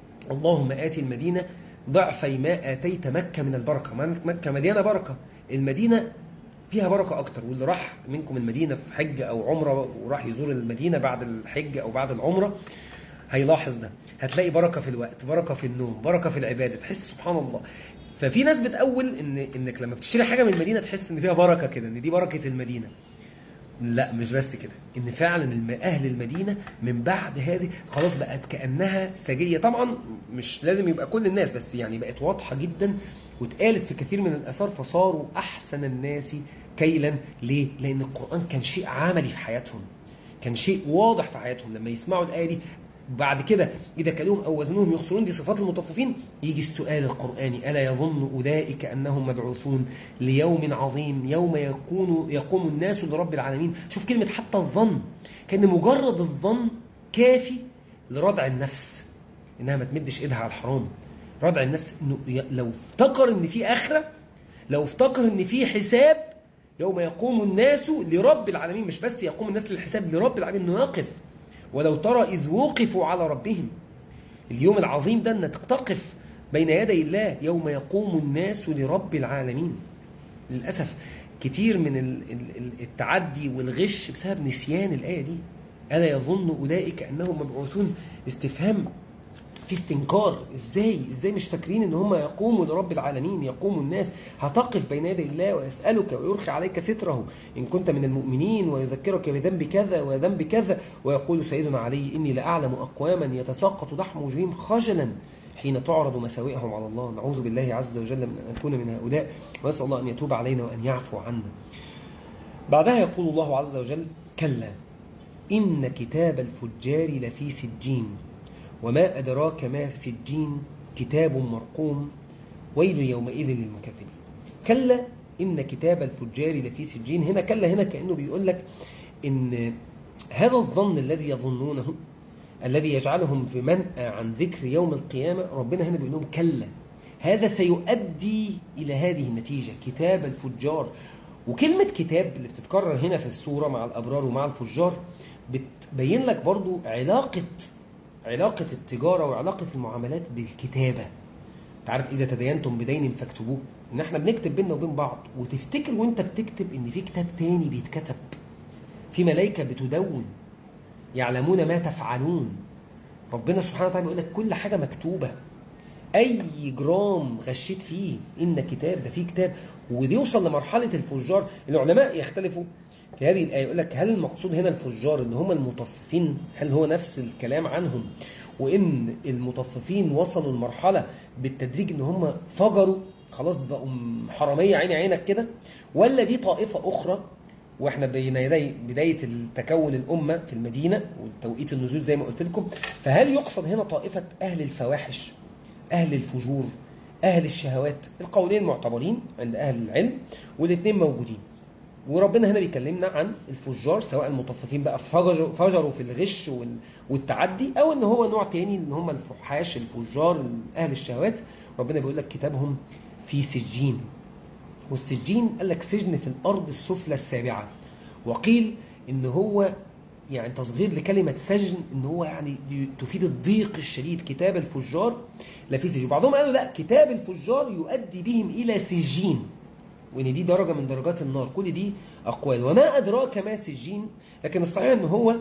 اللهم آتي المدينة ضعفي ما آتيت مكة من البركة مكة مدينة بركة المدينة فيها بركة أكتر واللي راح منكم المدينة في حج أو عمرة وراح يزور المدينة بعد الحج أو بعد العمرة هيلاحظ ده هتلاقي بركة في الوقت بركة في النوم بركة في العبادة تحس سبحان الله ففي ناس بتأول إن إنك لما بتشتري حاجة من المدينة تحس إن فيها بركة كده إن دي بركة المدينة لا مش بس كده ان فعلا اهل المدينة من بعد هذه خلاص بقت كأنها سجية طبعا مش لازم يبقى كل الناس بس يعني بقت واضحة جدا واتقالت في كثير من الأثار فصاروا أحسن الناس كيلا ليه؟ لأن القرآن كان شيء عملي في حياتهم كان شيء واضح في حياتهم لما يسمعوا الآية دي بعد كده إذا كلوهم أو وزنوهم يخسرون دي صفات المطففين يجي السؤال القرآني ألا يظن أولئك أنهم مبعوثون ليوم عظيم يوم يكون يقوم الناس لرب العالمين شوف كلمة حتى الظن كان مجرد الظن كافي لردع النفس إنها ما تمدش إيدها على الحرام ردع النفس إنه لو افتكر إن في آخرة لو افتكر إن في حساب يوم يقوم الناس لرب العالمين مش بس يقوم الناس للحساب لرب العالمين إنه يقف ولو ترى إذ وقفوا على ربهم اليوم العظيم ده أنك تقف بين يدي الله يوم يقوم الناس لرب العالمين للأسف كتير من التعدي والغش بسبب نسيان الآية دي ألا يظن أولئك أنهم مبعوثون استفهام في استنكار ازاي ازاي مش فاكرين ان هم يقوموا لرب العالمين يقوموا الناس هتقف بين يدي الله ويسألك ويرخي عليك ستره إن كنت من المؤمنين ويذكرك بذنب كذا وذنب كذا ويقول سيدنا علي إني لأعلم أقواما يتساقط لحم وجههم خجلا حين تعرض مساوئهم على الله نعوذ بالله عز وجل من أن نكون من هؤلاء ونسأل الله أن يتوب علينا وأن يعفو عنا بعدها يقول الله عز وجل كلا إن كتاب الفجار لفي سجين وما أدراك ما سجين كتاب مرقوم ويل يومئذ للمكذبين كلا إن كتاب الفجار لفي سجين هنا كلا هنا كأنه بيقول لك إن هذا الظن الذي يظنونه الذي يجعلهم في منأى عن ذكر يوم القيامة ربنا هنا بيقول لهم كلا هذا سيؤدي إلى هذه النتيجة كتاب الفجار وكلمة كتاب اللي بتتكرر هنا في السورة مع الأبرار ومع الفجار بتبين لك برضو علاقة علاقة التجارة وعلاقة المعاملات بالكتابة تعرف إذا تدينتم بدين فاكتبوه إن احنا بنكتب بيننا وبين بعض وتفتكر وانت بتكتب إن في كتاب تاني بيتكتب في ملائكة بتدون يعلمون ما تفعلون ربنا سبحانه وتعالى يقول لك كل حاجة مكتوبة أي جرام غشيت فيه إن كتاب ده فيه كتاب ويوصل لمرحلة الفجار العلماء يختلفوا في هذه الآية يقول لك هل المقصود هنا الفجار ان هم المطففين هل هو نفس الكلام عنهم وإن المطففين وصلوا لمرحلة بالتدريج ان هم فجروا خلاص بقوا حرامية عيني عينك كده ولا دي طائفة أخرى واحنا بين يدي بداية التكون الأمة في المدينة وتوقيت النزول زي ما قلت لكم فهل يقصد هنا طائفة أهل الفواحش أهل الفجور أهل الشهوات القولين معتبرين عند أهل العلم والاثنين موجودين وربنا هنا بيكلمنا عن الفجار سواء المطففين بقى فجروا في الغش والتعدي او ان هو نوع تاني ان هم الفحاش الفجار اهل الشهوات ربنا بيقول لك كتابهم في سجين والسجين قال لك سجن في الارض السفلى السابعة وقيل ان هو يعني تصغير لكلمة سجن ان هو يعني تفيد الضيق الشديد كتاب الفجار لا في سجين بعضهم قالوا لا كتاب الفجار يؤدي بهم الى سجين وان دي درجة من درجات النار كل دي أقوال وما أدراك ما سجين لكن الصحيح أن هو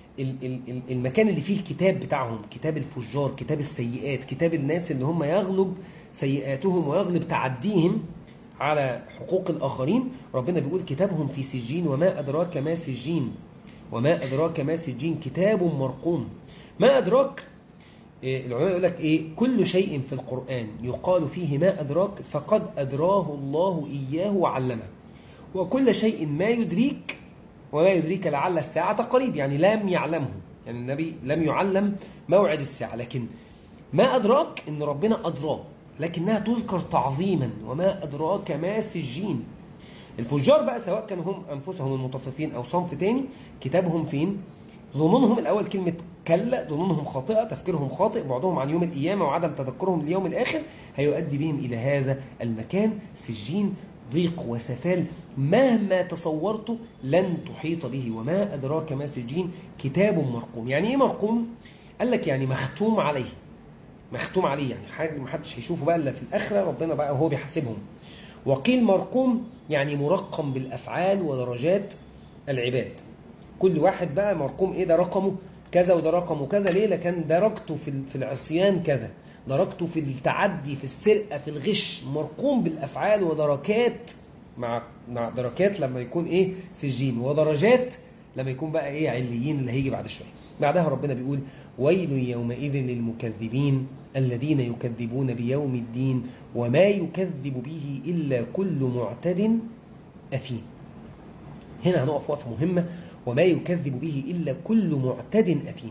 المكان اللي فيه الكتاب بتاعهم كتاب الفجار كتاب السيئات كتاب الناس اللي هم يغلب سيئاتهم ويغلب تعديهم على حقوق الآخرين ربنا بيقول كتابهم في سجين وما أدراك ما سجين وما أدراك ما سجين كتاب مرقوم ما أدراك العلماء يقول لك إيه كل شيء في القرآن يقال فيه ما أدراك فقد أدراه الله إياه وعلمه وكل شيء ما يدريك وما يدريك لعل الساعة قريب يعني لم يعلمه يعني النبي لم يعلم موعد الساعة لكن ما أدراك إن ربنا أدراه لكنها تذكر تعظيما وما أدراك ما سجين الفجار بقى سواء كانوا هم أنفسهم المطففين أو صنف تاني كتابهم فين ظنونهم الأول كلمة كلا ظنونهم خاطئة تفكيرهم خاطئ بعضهم عن يوم القيامة وعدم تذكرهم ليوم الآخر هيؤدي بهم إلى هذا المكان سجين ضيق وسفال مهما تصورته لن تحيط به وما أدراك ما سجين كتاب مرقوم يعني إيه مرقوم؟ قال لك يعني مختوم عليه مختوم عليه يعني حاجة ما حدش هيشوفه بقى إلا في الآخرة ربنا بقى هو بيحاسبهم وقيل مرقوم يعني مرقم بالأفعال ودرجات العباد كل واحد بقى مرقوم إيه ده رقمه كذا وده رقمه كذا ليه لكن درجته في العصيان كذا درجته في التعدي في السرقة في الغش مرقوم بالأفعال ودركات مع مع دركات لما يكون إيه في الجين ودرجات لما يكون بقى إيه عليين اللي هيجي بعد شوية بعدها ربنا بيقول ويل يومئذ للمكذبين الذين يكذبون بيوم الدين وما يكذب به إلا كل معتد أثيم هنا هنقف وقفة مهمة وما يكذب به إلا كل معتد أثيم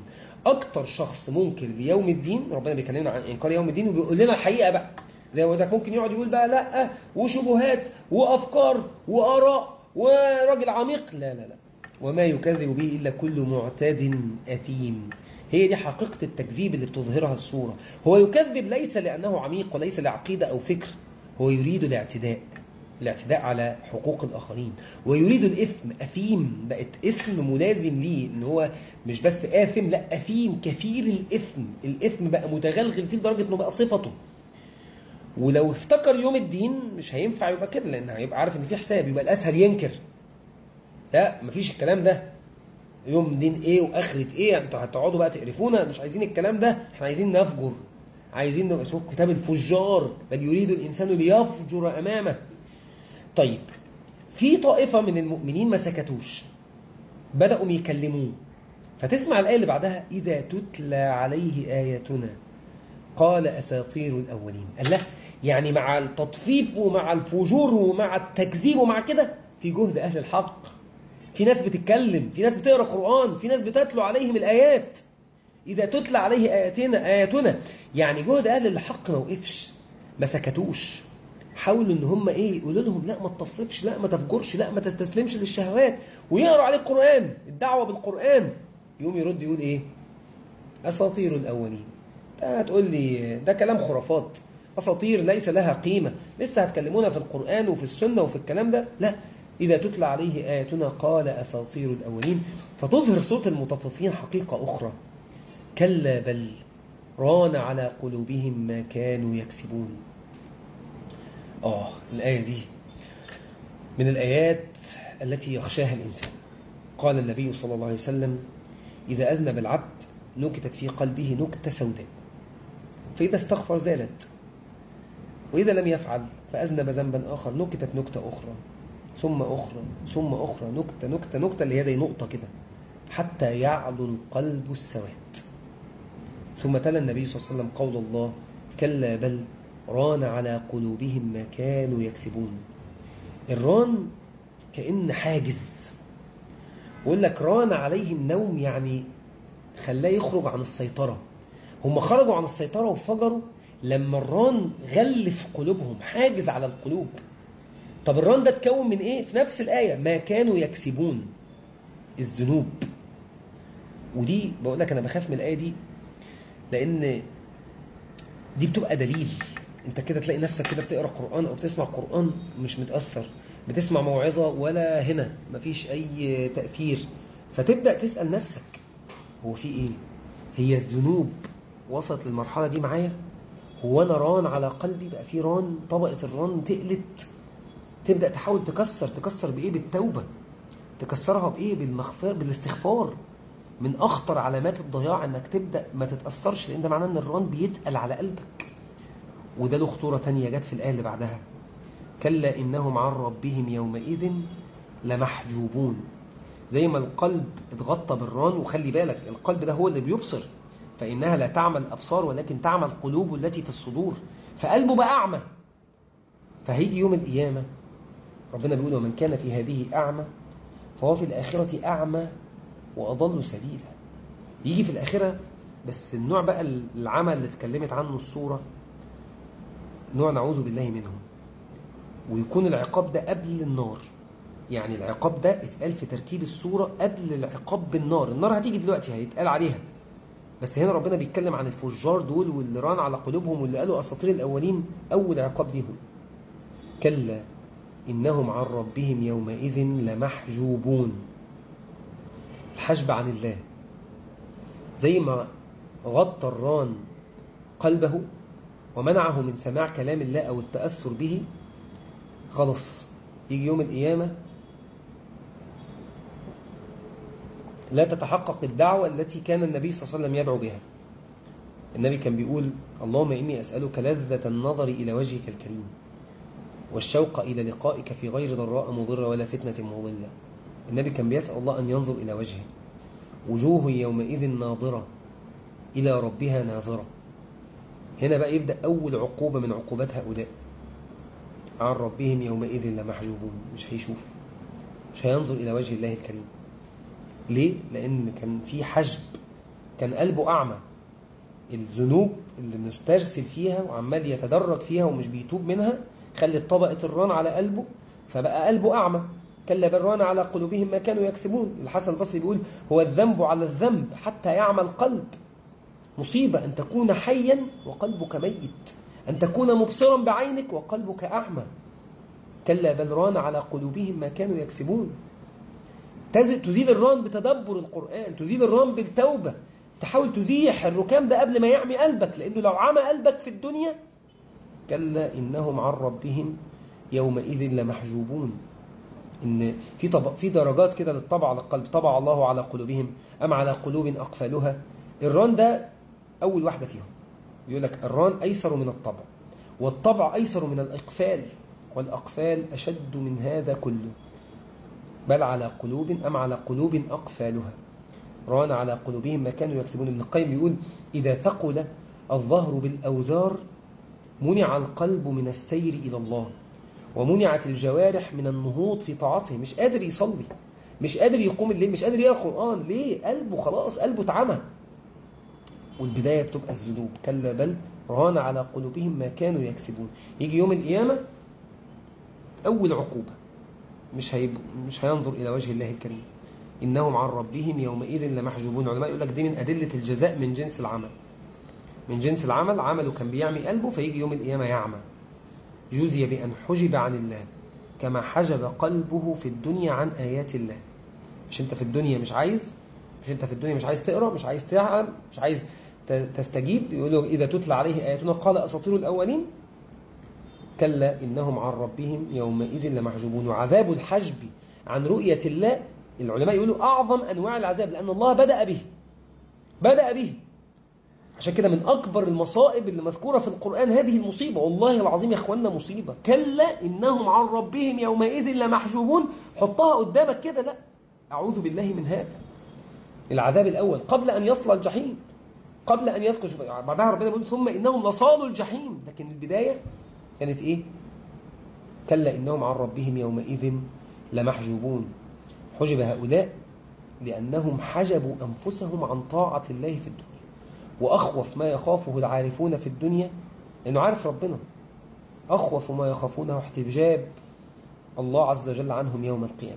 أكتر شخص منكر ليوم الدين ربنا بيكلمنا عن إنكار يوم الدين وبيقول لنا الحقيقة بقى زي ما ده ممكن يقعد يقول بقى لا وشبهات وأفكار وآراء وراجل عميق لا لا لا وما يكذب به إلا كل معتاد أثيم هي دي حقيقة التكذيب اللي بتظهرها الصورة هو يكذب ليس لأنه عميق وليس لعقيدة أو فكر هو يريد الاعتداء الاعتداء على حقوق الآخرين ويريد الإثم أثيم بقت اسم ملازم ليه إن هو مش بس آثم لا أثيم كثير الإثم الإثم بقى متغلغل فيه لدرجة إنه بقى صفته ولو افتكر يوم الدين مش هينفع يبقى كده لأن هيبقى عارف إن في حساب يبقى الأسهل ينكر لا مفيش الكلام ده يوم دين ايه واخرة ايه انتوا هتقعدوا بقى تقرفونا مش عايزين الكلام ده احنا عايزين نفجر عايزين نبقى شوف كتاب الفجار بل يريد الانسان ليفجر امامه طيب في طائفة من المؤمنين ما سكتوش بدأوا يكلموه فتسمع الآية اللي بعدها إذا تتلى عليه آياتنا قال أساطير الأولين قال لا يعني مع التطفيف ومع الفجور ومع التكذيب ومع كده في جهد أهل الحق في ناس بتتكلم في ناس بتقرأ قرآن في ناس بتتلو عليهم الآيات إذا تتلى عليه آياتنا آياتنا يعني جهد أهل الحق ما وقفش ما سكتوش حاولوا ان هم ايه يقولوا لهم لا ما تطففش لا ما تفجرش لا ما تستسلمش للشهوات ويقروا عليه القرآن الدعوة بالقرآن يقوم يرد يقول ايه أساطير الأولين ده هتقول لي ده كلام خرافات أساطير ليس لها قيمة لسه هتكلمونا في القرآن وفي السنة وفي الكلام ده لا إذا تتلى عليه آياتنا قال أساطير الأولين فتظهر صوت المطففين حقيقة أخرى كلا بل ران على قلوبهم ما كانوا يكسبون آه الآية دي من الآيات التي يخشاها الإنسان قال النبي صلى الله عليه وسلم إذا أذنب العبد نكتت في قلبه نكتة سوداء فإذا استغفر زالت وإذا لم يفعل فأذنب ذنبا آخر نكتت نكتة أخرى ثم أخرى ثم أخرى نكتة نكتة نكتة اللي هي زي نقطة كده حتى يعلو القلب السواد ثم تلا النبي صلى الله عليه وسلم قول الله كلا بل ران على قلوبهم ما كانوا يكسبون الران كأن حاجز ويقول لك ران عليه النوم يعني خلاه يخرج عن السيطرة هم خرجوا عن السيطرة وفجروا لما الران غلف قلوبهم حاجز على القلوب طب الران ده اتكون من ايه في نفس الآية ما كانوا يكسبون الذنوب ودي بقول لك انا بخاف من الآية دي لان دي بتبقى دليل انت كده تلاقي نفسك كده بتقرا قرآن او بتسمع قرآن مش متأثر بتسمع موعظة ولا هنا مفيش اي تأثير فتبدأ تسأل نفسك هو في ايه هي الذنوب وصلت للمرحلة دي معايا هو انا ران على قلبي بقى في ران طبقة الران تقلت تبدأ تحاول تكسر تكسر بايه بالتوبة تكسرها بايه بالمغفر بالاستغفار من اخطر علامات الضياع انك تبدأ ما تتأثرش لان ده معناه ان الران بيتقل على قلبك وده له خطورة تانية جت في الآية اللي بعدها كلا إنهم عن ربهم يومئذ لمحجوبون زي ما القلب اتغطى بالران وخلي بالك القلب ده هو اللي بيبصر فإنها لا تعمل أبصار ولكن تعمل قلوب التي في الصدور فقلبه بقى أعمى فهيجي يوم القيامة ربنا بيقول ومن كان في هذه أعمى فهو في الآخرة أعمى وأضل سبيلا يجي في الآخرة بس النوع بقى العمى اللي اتكلمت عنه الصورة نوع نعوذ بالله منه ويكون العقاب ده قبل النار يعني العقاب ده اتقال في ترتيب الصورة قبل العقاب بالنار النار هتيجي دلوقتي هيتقال عليها بس هنا ربنا بيتكلم عن الفجار دول واللي ران على قلوبهم واللي قالوا أساطير الأولين أول عقاب ليهم كلا إنهم عن ربهم يومئذ لمحجوبون الحجب عن الله زي ما غطى الران قلبه ومنعه من سماع كلام الله أو التأثر به خلاص يجي يوم القيامة لا تتحقق الدعوة التي كان النبي صلى الله عليه وسلم يدعو بها النبي كان بيقول اللهم إني أسألك لذة النظر إلى وجهك الكريم والشوق إلى لقائك في غير ضراء مضرة ولا فتنة مضلة النبي كان بيسأل الله أن ينظر إلى وجهه وجوه يومئذ ناظرة إلى ربها ناظرة هنا بقى يبدأ أول عقوبة من عقوبات هؤلاء عن ربهم يومئذ لمحجوبون مش هيشوف مش هينظر إلى وجه الله الكريم ليه؟ لأن كان في حجب كان قلبه أعمى الذنوب اللي مسترسل فيها وعمال يتدرج فيها ومش بيتوب منها خلت طبقة الران على قلبه فبقى قلبه أعمى كلا بل ران على قلوبهم ما كانوا يكسبون الحسن البصري بيقول هو الذنب على الذنب حتى يعمى القلب مصيبة أن تكون حيا وقلبك ميت أن تكون مبصرا بعينك وقلبك أعمى كلا بل ران على قلوبهم ما كانوا يكسبون تزيل الران بتدبر القرآن تزيل الران بالتوبة تحاول تزيح الركام ده قبل ما يعمي قلبك لأنه لو عمى قلبك في الدنيا كلا إنهم عن ربهم يومئذ لمحجوبون إن في طب... في درجات كده للطبع على القلب طبع الله على قلوبهم أم على قلوب أقفالها الران ده أول واحدة فيهم يقول لك الران أيسر من الطبع والطبع أيسر من الإقفال والأقفال أشد من هذا كله بل على قلوب أم على قلوب أقفالها ران على قلوبهم ما كانوا يكسبون ابن القيم يقول إذا ثقل الظهر بالأوزار منع القلب من السير إلى الله ومنعت الجوارح من النهوض في طاعته مش قادر يصلي مش قادر يقوم الليل مش قادر يقرأ القرآن ليه قلبه خلاص قلبه اتعمى والبداية بتبقى الذنوب كلا بل ران على قلوبهم ما كانوا يكسبون يجي يوم القيامة أول عقوبة مش هيب... مش هينظر إلى وجه الله الكريم إنهم عن ربهم يومئذ لمحجوبون علماء يقول لك دي من أدلة الجزاء من جنس العمل من جنس العمل عمله كان بيعمي قلبه فيجي يوم القيامة يعمى جزي بأن حجب عن الله كما حجب قلبه في الدنيا عن آيات الله مش انت في الدنيا مش عايز مش انت في الدنيا مش عايز تقرأ مش عايز تعلم مش عايز تستجيب يقولوا إذا تتلى عليه آياتنا قال أساطير الأولين كلا إنهم عن ربهم يومئذ لمحجوبون وعذاب الحجب عن رؤية الله العلماء يقولوا أعظم أنواع العذاب لأن الله بدأ به بدأ به عشان كده من أكبر المصائب اللي مذكورة في القرآن هذه المصيبة والله العظيم يا أخوانا مصيبة كلا إنهم عن ربهم يومئذ لمحجوبون حطها قدامك كده لا أعوذ بالله من هذا العذاب الأول قبل أن يصل الجحيم قبل أن يسقط بعدها ربنا يقول ثم إنهم لصالوا الجحيم لكن البداية كانت إيه كلا إنهم عن ربهم يومئذ لمحجوبون حجب هؤلاء لأنهم حجبوا أنفسهم عن طاعة الله في الدنيا وأخوف ما يخافه العارفون في الدنيا لأنه عارف ربنا أخوف ما يخافونه احتجاب الله عز وجل عنهم يوم القيامة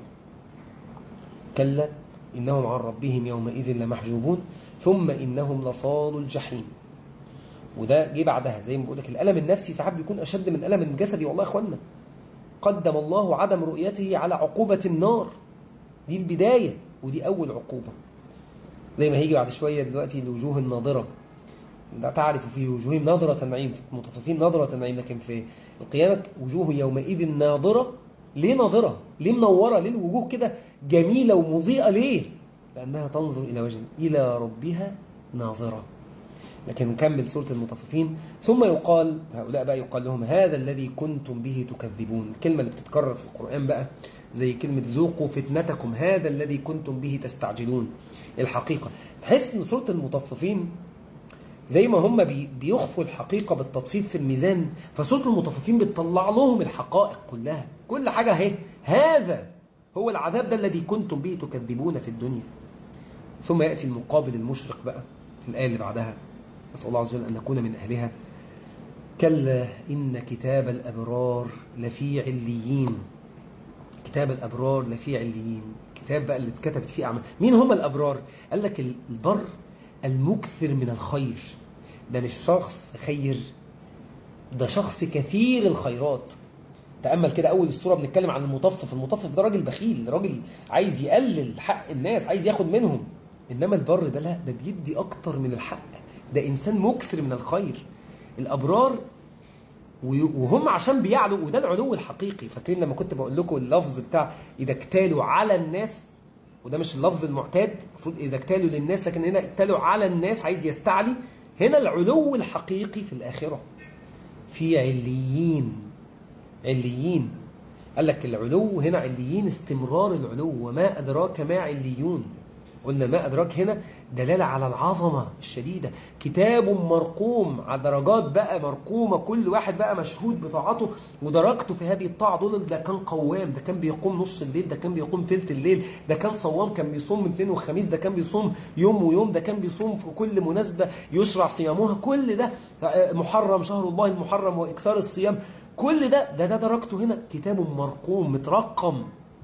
كلا إنهم عن ربهم يومئذ لمحجوبون ثم إنهم لصال الجحيم وده جه بعدها زي ما بقول لك الألم النفسي ساعات بيكون أشد من الألم الجسدي والله يا أخوانا قدم الله عدم رؤيته على عقوبة النار دي البداية ودي أول عقوبة زي ما هيجي بعد شوية دلوقتي الوجوه الناظرة لا تعرف في وجوههم نظرة النعيم في المتصفين نظرة النعيم لكن في القيامة وجوه يومئذ ناظرة ليه ناظرة ليه منورة ليه الوجوه كده جميلة ومضيئة ليه لأنها تنظر إلى وجه إلى ربها ناظرة لكن نكمل سورة المطففين ثم يقال هؤلاء بقى يقال لهم هذا الذي كنتم به تكذبون الكلمة اللي بتتكرر في القرآن بقى زي كلمة ذوقوا فتنتكم هذا الذي كنتم به تستعجلون الحقيقة تحس ان سورة المطففين زي ما هم بيخفوا الحقيقة بالتطفيف في الميزان فسورة المطففين بتطلع لهم الحقائق كلها كل حاجة اهي هذا هو العذاب ده الذي كنتم به تكذبون في الدنيا ثم يأتي المقابل المشرق بقى في الآية اللي بعدها نسأل الله عز وجل أن نكون من أهلها كلا إن كتاب الأبرار لفي عليين كتاب الأبرار لفي عليين كتاب بقى اللي اتكتبت فيه أعمال مين هم الأبرار قال لك البر المكثر من الخير ده مش شخص خير ده شخص كثير الخيرات تأمل كده أول الصورة بنتكلم عن المطفف المطفف ده راجل بخيل راجل عايز يقلل حق الناس عايز ياخد منهم إنما البر ده لا ده بيدي أكتر من الحق ده إنسان مكثر من الخير الأبرار وهم عشان بيعلوا وده العلو الحقيقي فاكرين لما كنت بقول لكم اللفظ بتاع إذا اكتالوا على الناس وده مش اللفظ المعتاد المفروض إذا اكتالوا للناس لكن هنا اكتالوا على الناس عايز يستعلي هنا العلو الحقيقي في الآخرة في عليين عليين قال لك العلو هنا عليين استمرار العلو وما أدراك ما عليون قلنا ما أدراك هنا دلالة على العظمة الشديدة كتاب مرقوم على درجات بقى مرقومة كل واحد بقى مشهود بطاعته ودرجته في هذه الطاعة دول ده كان قوام ده كان بيقوم نص الليل ده كان بيقوم ثلث الليل ده كان صوام كان بيصوم من اثنين وخميس ده كان بيصوم يوم ويوم ده كان بيصوم في كل مناسبة يشرع صيامها كل ده محرم شهر الله المحرم وإكثار الصيام كل ده ده ده درجته هنا كتاب مرقوم مترقم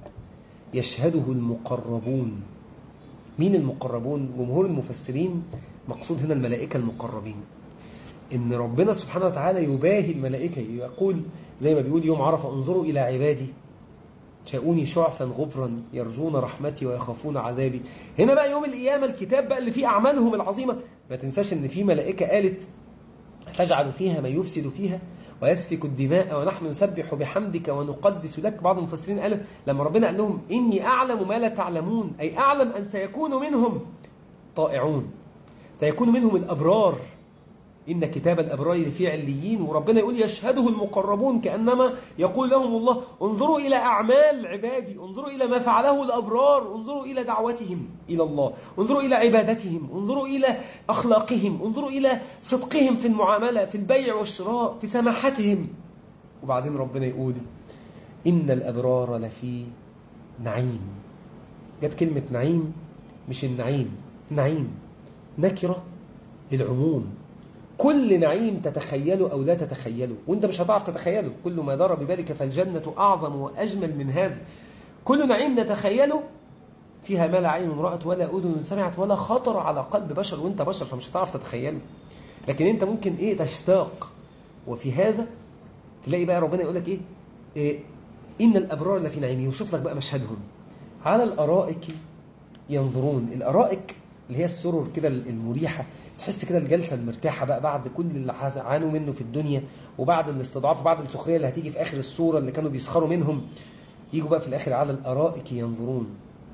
يشهده المقربون مين المقربون جمهور المفسرين مقصود هنا الملائكة المقربين إن ربنا سبحانه وتعالى يباهي الملائكة يقول زي ما بيقول يوم عرفة انظروا إلى عبادي شاءوني شعثا غفرا يرجون رحمتي ويخافون عذابي هنا بقى يوم القيامة الكتاب بقى اللي فيه أعمالهم العظيمة ما تنساش إن في ملائكة قالت تجعل فيها ما يفسد فيها ويسفك الدماء ونحن نسبح بحمدك ونقدس لك بعض المفسرين قالوا لما ربنا قال لهم إني أعلم ما لا تعلمون أي أعلم أن سيكون منهم طائعون سيكون منهم الأبرار إن كتاب الأبرار في عليين وربنا يقول يشهده المقربون كأنما يقول لهم الله انظروا إلى أعمال عبادي انظروا إلى ما فعله الأبرار انظروا إلى دعوتهم إلى الله انظروا إلى عبادتهم انظروا إلى أخلاقهم انظروا إلى صدقهم في المعاملة في البيع والشراء في سماحتهم وبعدين ربنا يقول إن الأبرار لفي نعيم جت كلمة نعيم مش النعيم نعيم نكرة للعموم كل نعيم تتخيله أو لا تتخيله وانت مش هتعرف تتخيله كل ما دار ببالك فالجنة أعظم وأجمل من هذا كل نعيم نتخيله فيها ما لا عين رأت ولا أذن سمعت ولا خطر على قلب بشر وانت بشر فمش هتعرف تتخيله لكن انت ممكن ايه تشتاق وفي هذا تلاقي بقى ربنا يقول لك ايه, إيه إن الأبرار لفي نعيم يوصف لك بقى مشهدهم على الأرائك ينظرون الأرائك اللي هي السرر كده المريحة تحس كده الجلسة المرتاحة بقى بعد كل اللي عانوا منه في الدنيا وبعد الاستضعاف وبعد السخرية اللي هتيجي في آخر السورة اللي كانوا بيسخروا منهم يجوا بقى في الآخر على الأرائك ينظرون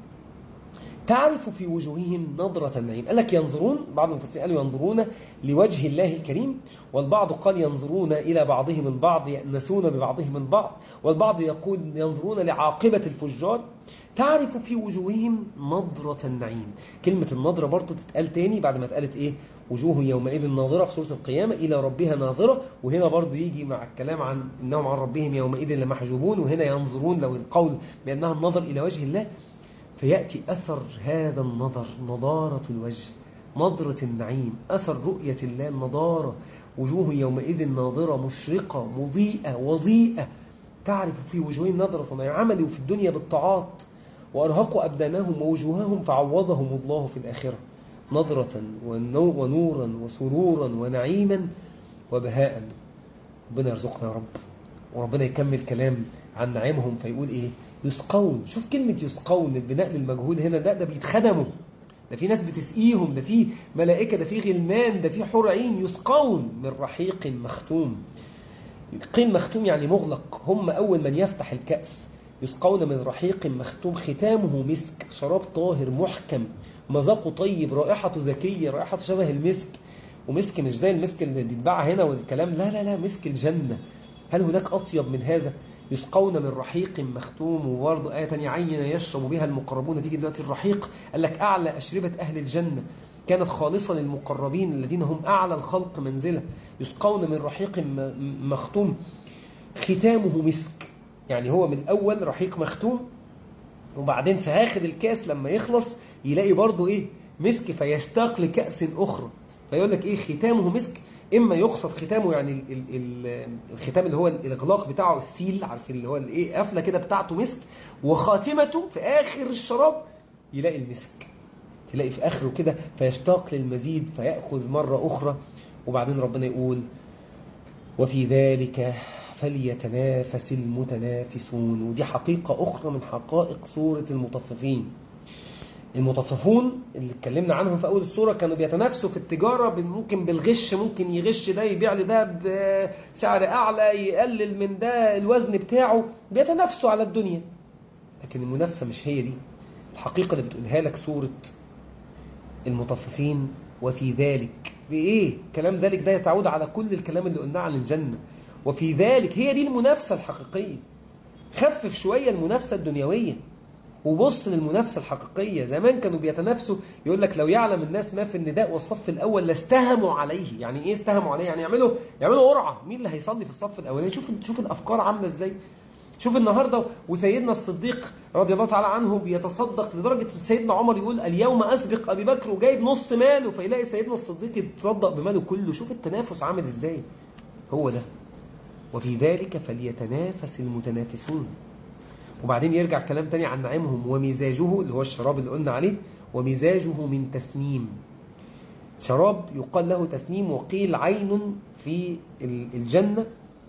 تعرف في وجوههم نظرة النعيم قال لك ينظرون بعض المفسرين قالوا ينظرون لوجه الله الكريم والبعض قال ينظرون إلى بعضهم البعض يأنسون ببعضهم البعض والبعض يقول ينظرون لعاقبة الفجار تعرف في وجوههم نظرة النعيم كلمة النظرة برضو تتقال تاني بعد ما اتقالت ايه وجوه يومئذ ناظرة في سورة القيامة إلى ربها ناظرة وهنا برضو يجي مع الكلام عن إنهم عن ربهم يومئذ لمحجوبون وهنا ينظرون لو القول بأنها النظر إلى وجه الله فيأتي أثر هذا النظر نضارة الوجه نظرة النعيم أثر رؤية الله النضارة وجوه يومئذ ناظرة مشرقة مضيئة وضيئة تعرف في وجوههم نظرة ما عملوا في الدنيا بالطاعات وأرهقوا أبدانهم ووجوههم فعوضهم الله في الآخرة نظرة ونورا وسرورا ونعيما وبهاء ربنا يرزقنا يا رب وربنا يكمل كلام عن نعيمهم فيقول إيه يسقون شوف كلمة يسقون البناء للمجهول هنا ده ده بيتخدموا ده في ناس بتسقيهم ده في ملائكة ده في غلمان ده في حور عين يسقون من رحيق مختوم قيل مختوم يعني مغلق هم أول من يفتح الكأس يسقون من رحيق مختوم ختامه مسك شراب طاهر محكم مذاقه طيب رائحته زكية رائحته شبه المسك ومسك مش زي المسك اللي بيتباع هنا والكلام لا لا لا مسك الجنة هل هناك أطيب من هذا يسقون من رحيق مختوم وبرضه آية تانية عين يشرب بها المقربون تيجي دلوقتي الرحيق قال لك أعلى أشربة أهل الجنة كانت خالصة للمقربين الذين هم أعلى الخلق منزلة يسقون من رحيق مختوم ختامه مسك يعني هو من أول رحيق مختوم وبعدين في آخر الكاس لما يخلص يلاقي برضه إيه مسك فيشتاق لكأس أخرى فيقول لك إيه ختامه مسك إما يقصد ختامه يعني ال ال الختام اللي هو الإغلاق بتاعه السيل عارف اللي هو الإيه قفلة كده بتاعته مسك وخاتمته في آخر الشراب يلاقي المسك تلاقي في آخره كده فيشتاق للمزيد فيأخذ مرة أخرى وبعدين ربنا يقول وفي ذلك فليتنافس المتنافسون ودي حقيقة أخرى من حقائق سورة المطففين المطففون اللي اتكلمنا عنهم في أول السورة كانوا بيتنافسوا في التجارة ممكن بالغش ممكن يغش ده يبيع لده بسعر أعلى يقلل من ده الوزن بتاعه بيتنافسوا على الدنيا لكن المنافسة مش هي دي الحقيقة اللي بتقولها لك سورة المطففين وفي ذلك بإيه كلام ذلك ده يتعود على كل الكلام اللي قلناه عن الجنة وفي ذلك هي دي المنافسة الحقيقية خفف شوية المنافسة الدنيوية وبص للمنافسة الحقيقية زمان كانوا بيتنافسوا يقول لك لو يعلم الناس ما في النداء والصف الأول لاستهموا عليه يعني إيه استهموا عليه يعني يعملوا يعملوا قرعة مين اللي هيصلي في الصف الأولاني شوف شوف الأفكار عاملة إزاي شوف النهاردة وسيدنا الصديق رضي الله تعالى عنه بيتصدق لدرجة سيدنا عمر يقول اليوم أسبق أبي بكر وجايب نص ماله فيلاقي سيدنا الصديق يتصدق بماله كله شوف التنافس عامل إزاي هو ده وفي ذلك فليتنافس المتنافسون وبعدين يرجع كلام تاني عن نعيمهم ومزاجه اللي هو الشراب اللي قلنا عليه ومزاجه من تسنيم شراب يقال له تسنيم وقيل عين في الجنة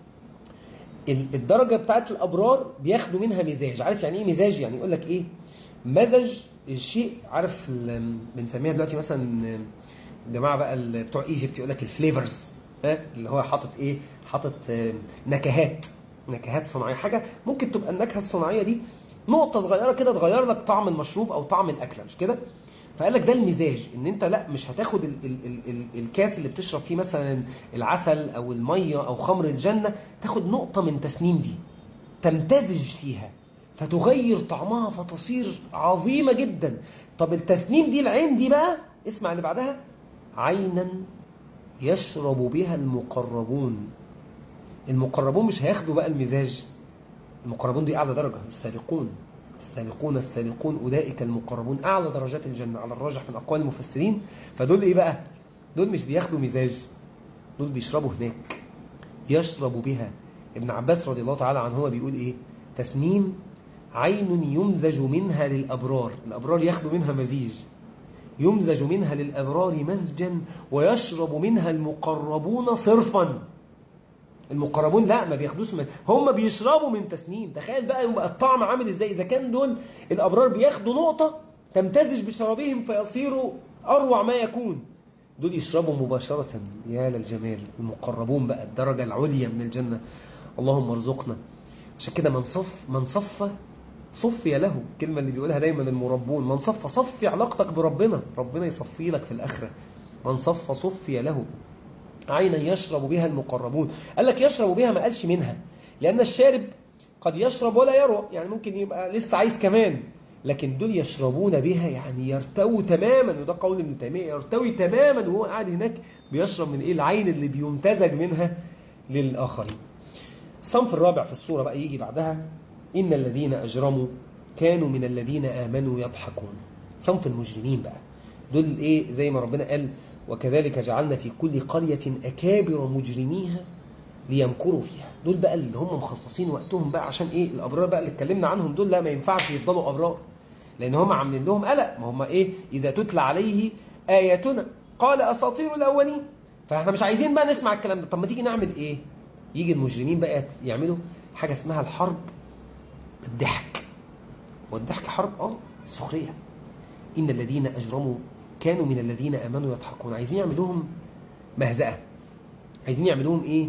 الدرجة بتاعت الأبرار بياخدوا منها مزاج عارف يعني إيه مزاج يعني يقول لك إيه مزج الشيء عارف بنسميها دلوقتي مثلا جماعة بقى بتوع ايجيبت يقول لك الفليفرز اللي هو حاطط ايه حاطط نكهات نكهات صناعية حاجة ممكن تبقى النكهة الصناعية دي نقطة صغيرة كده تغير لك طعم المشروب أو طعم الأكلة مش كده فقال لك ده المزاج ان انت لا مش هتاخد ال ال ال ال الكاس اللي بتشرب فيه مثلا العسل او المية او خمر الجنة تاخد نقطة من تسنيم دي تمتزج فيها فتغير طعمها فتصير عظيمة جدا طب التسنيم دي العين دي بقى اسمع اللي بعدها عينا يشرب بها المقربون المقربون مش هياخدوا بقى المزاج المقربون دي أعلى درجة السابقون السابقون السابقون أولئك المقربون أعلى درجات الجنة على الراجح من أقوال المفسرين فدول إيه بقى دول مش بياخدوا مزاج دول بيشربوا هناك يشرب بها ابن عباس رضي الله تعالى عنه هو بيقول إيه تسنيم عين يمزج منها للأبرار الأبرار ياخدوا منها مزيج يمزج منها للأبرار مزجا ويشرب منها المقربون صرفا المقربون لا ما بياخدوش من هم بيشربوا من تسنيم تخيل بقى يبقى الطعم عامل ازاي اذا كان دول الابرار بياخدوا نقطة تمتزج بشرابهم فيصيروا اروع ما يكون دول يشربوا مباشرة يا للجمال المقربون بقى الدرجة العليا من الجنة اللهم ارزقنا عشان كده من صف من صف صفي له الكلمة اللي بيقولها دايما المربون من صف صفي علاقتك بربنا ربنا يصفي لك في الآخرة من صف صفي له عينا يشرب بها المقربون قال لك يشرب بها ما قالش منها لأن الشارب قد يشرب ولا يروى يعني ممكن يبقى لسه عايز كمان لكن دول يشربون بها يعني يرتوي تماما وده قول ابن تيمية يرتوي تماما وهو قاعد هناك بيشرب من ايه العين اللي بيمتزج منها للآخرين الصنف الرابع في الصورة بقى يجي بعدها إن الذين أجرموا كانوا من الذين آمنوا يضحكون صنف المجرمين بقى دول ايه زي ما ربنا قال وكذلك جعلنا في كل قرية أكابر مجرميها ليمكروا فيها دول بقى اللي هم مخصصين وقتهم بقى عشان ايه الأبرار بقى اللي اتكلمنا عنهم دول لا ما ينفعش يفضلوا أبرار لأن هم عاملين لهم قلق ما هم ايه إذا تتلى عليه آياتنا قال أساطير الأولين فاحنا مش عايزين بقى نسمع الكلام ده طب ما تيجي نعمل ايه يجي المجرمين بقى يعملوا حاجة اسمها الحرب الضحك والضحك حرب اه السخرية إن الذين أجرموا كانوا من الذين آمنوا يضحكون عايزين يعملوهم مهزأة عايزين يعملوهم إيه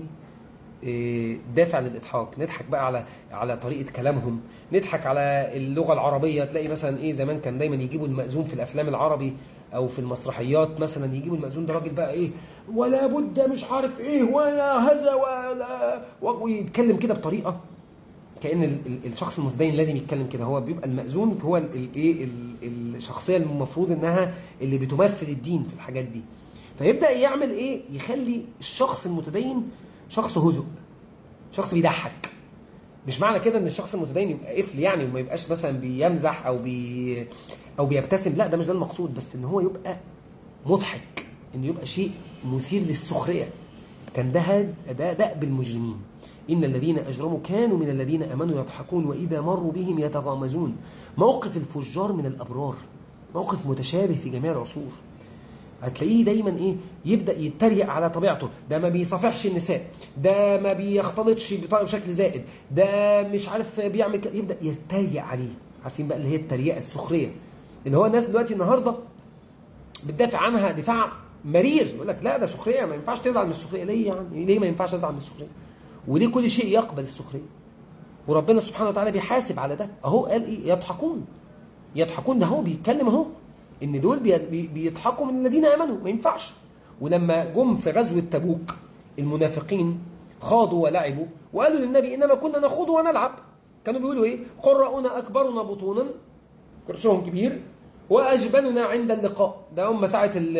إيه دافع للإضحاك نضحك بقى على على طريقة كلامهم نضحك على اللغة العربية تلاقي مثلا إيه زمان كان دايما يجيبوا المأذون في الأفلام العربي أو في المسرحيات مثلا يجيبوا المأذون ده راجل بقى إيه ولا بد مش عارف إيه ولا هذا ولا ويتكلم كده بطريقة كأن الشخص المتدين لازم يتكلم كده هو بيبقى المأذون هو الايه الشخصية المفروض انها اللي بتمثل الدين في الحاجات دي فيبدأ يعمل ايه يخلي الشخص المتدين شخص هزء شخص بيضحك مش معنى كده ان الشخص المتدين يبقى قفل يعني وما يبقاش مثلا بيمزح او بي او بيبتسم لا ده مش ده المقصود بس ان هو يبقى مضحك ان يبقى شيء مثير للسخرية كان ده ده دأب المجرمين إن الذين أجرموا كانوا من الذين أمنوا يضحكون وإذا مروا بهم يتغامزون موقف الفجار من الأبرار موقف متشابه في جميع العصور هتلاقيه دايما ايه يبدأ يتريق على طبيعته ده ما بيصافحش النساء ده ما بيختلطش بشكل زائد ده مش عارف بيعمل كده يبدأ يتريق عليه عارفين بقى اللي هي التريقة السخرية اللي هو الناس دلوقتي النهاردة بتدافع عنها دفاع مرير يقول لك لا ده سخرية ما ينفعش تزعل من السخرية ليه يعني ليه ما ينفعش ازعل من السخرية وليه كل شيء يقبل السخرية وربنا سبحانه وتعالى بيحاسب على ده اهو قال ايه يضحكون يضحكون ده هو بيتكلم اهو ان دول بيضحكوا من الذين امنوا ما ينفعش ولما جم في غزوة تبوك المنافقين خاضوا ولعبوا وقالوا للنبي انما كنا نخوض ونلعب كانوا بيقولوا ايه قراؤنا اكبرنا بطونا كرشهم كبير وأجبننا عند اللقاء ده هم ساعة ال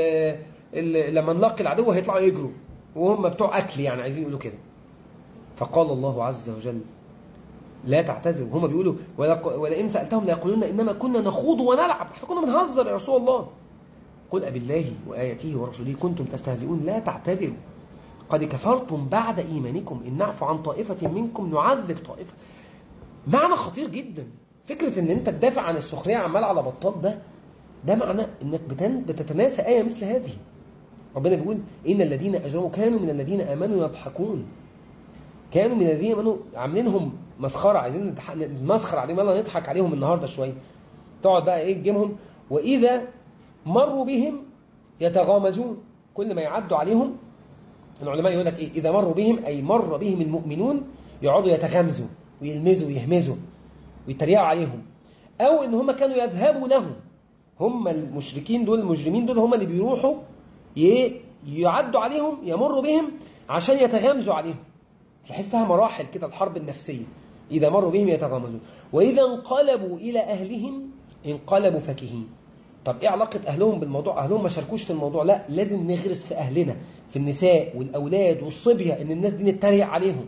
ال لما نلاقي العدو هيطلعوا يجروا وهم بتوع أكل يعني عايزين يقولوا كده فقال الله عز وجل لا تعتذروا هم بيقولوا ولق- ولئن سألتهم ليقولون إنما كنا نخوض ونلعب احنا كنا بنهزر يا رسول الله قل أبالله وآياته ورسوله كنتم تستهزئون لا تعتذروا قد كفرتم بعد إيمانكم إن نعفو عن طائفة منكم نعذب طائفة معنى خطير جدا فكرة ان انت تدافع عن السخرية عمال على بطال ده ده معنى انك بتن- بتتناسى آية مثل هذه ربنا بيقول إن الذين أجرموا كانوا من الذين آمنوا يضحكون كانوا من الذين آمنوا عاملينهم مسخرة عايزين نضح- نمسخر عليهم يلا نضحك عليهم النهاردة شوية تقعد بقى ايه تجيبهم وإذا مروا بهم يتغامزون كل ما يعدوا عليهم العلماء يقول لك ايه اذا مروا بهم اي مر بهم المؤمنون يقعدوا يتغمزوا ويلمزوا ويهمزوا ويتريقوا عليهم او ان هم كانوا يذهبوا لهم هم المشركين دول المجرمين دول هم اللي بيروحوا ي- يعدوا عليهم يمروا بهم عشان يتغامزوا عليهم تحسها مراحل كده الحرب النفسية إذا مروا بهم يتغامزون وإذا انقلبوا إلى أهلهم انقلبوا فكهين طب إيه علاقة أهلهم بالموضوع أهلهم ما شاركوش في الموضوع لا لازم نغرس في أهلنا في النساء والأولاد والصبية إن الناس دي نتريق عليهم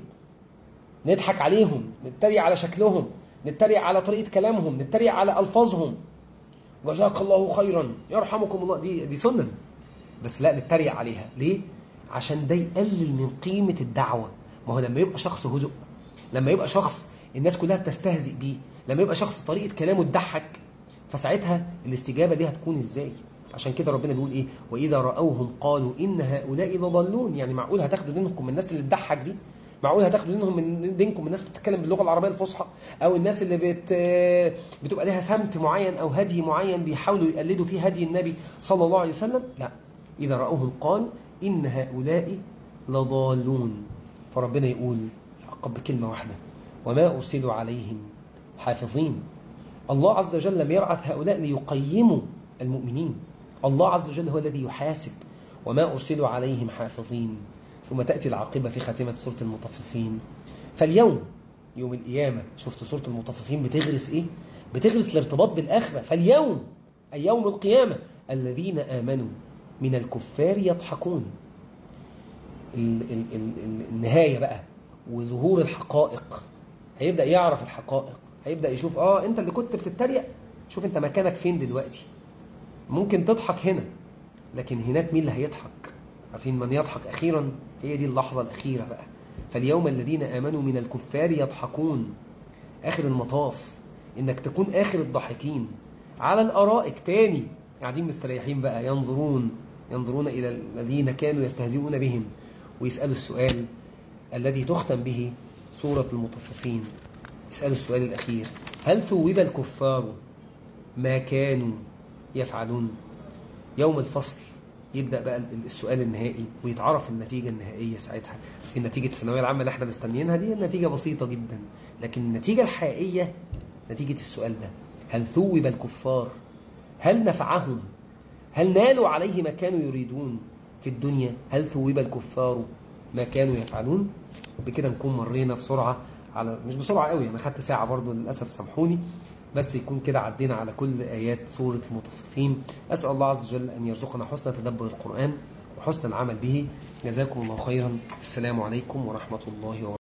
نضحك عليهم نتريق على شكلهم نتريق على طريقة كلامهم نتريق على ألفاظهم وجزاك الله خيرا يرحمكم الله دي دي سنن بس لا نتريق عليها ليه عشان ده يقلل من قيمة الدعوة ما هو لما يبقى شخص هزء لما يبقى شخص الناس كلها بتستهزئ بيه لما يبقى شخص طريقة كلامه تضحك فساعتها الاستجابة دي هتكون ازاي عشان كده ربنا بيقول ايه واذا راوهم قالوا ان هؤلاء لضالون يعني معقول هتاخدوا دينكم من الناس اللي تضحك دي معقول هتاخدوا دينهم من دينكم من الناس اللي بتتكلم باللغه العربيه الفصحى او الناس اللي بت بتبقى لها سمت معين او هدي معين بيحاولوا يقلدوا فيه هدي النبي صلى الله عليه وسلم لا اذا راوهم قالوا ان هؤلاء لضالون فربنا يقول عقب بكلمه واحده وما ارسلوا عليهم حافظين الله عز وجل لم يبعث هؤلاء ليقيموا المؤمنين الله عز وجل هو الذي يحاسب وما أرسلوا عليهم حافظين ثم تأتي العاقبة في خاتمة سورة المطففين فاليوم يوم القيامة شفت سورة المطففين بتغرس إيه؟ بتغرس الارتباط بالآخرة فاليوم أي يوم القيامة الذين آمنوا من الكفار يضحكون ال ال ال ال النهاية بقى وظهور الحقائق هيبدأ يعرف الحقائق هيبدأ يشوف آه أنت اللي كنت بتتريق شوف أنت مكانك فين دلوقتي ممكن تضحك هنا لكن هناك مين اللي هيضحك عارفين من يضحك أخيرا هي دي اللحظة الأخيرة بقى فاليوم الذين آمنوا من الكفار يضحكون آخر المطاف إنك تكون آخر الضاحكين على الأرائك تاني قاعدين مستريحين بقى ينظرون ينظرون إلى الذين كانوا يستهزئون بهم ويسألوا السؤال الذي تختم به سورة المطففين يسألوا السؤال الأخير هل ثوب الكفار ما كانوا يفعلون يوم الفصل يبدأ بقى السؤال النهائي ويتعرف النتيجة النهائية ساعتها في نتيجة الثانوية العامة اللي احنا مستنيينها دي النتيجة بسيطة جدا لكن النتيجة الحقيقية نتيجة السؤال ده هل ثوب الكفار هل نفعهم هل نالوا عليه ما كانوا يريدون في الدنيا هل ثوب الكفار ما كانوا يفعلون بكده نكون مرينا بسرعة على مش بسرعة قوي انا خدت ساعة برضو للأسف سامحوني بس يكون كده عدينا على كل آيات سورة المطففين أسأل الله عز وجل أن يرزقنا حسن تدبر القرآن وحسن العمل به جزاكم الله خيرا السلام عليكم ورحمة الله وبركاته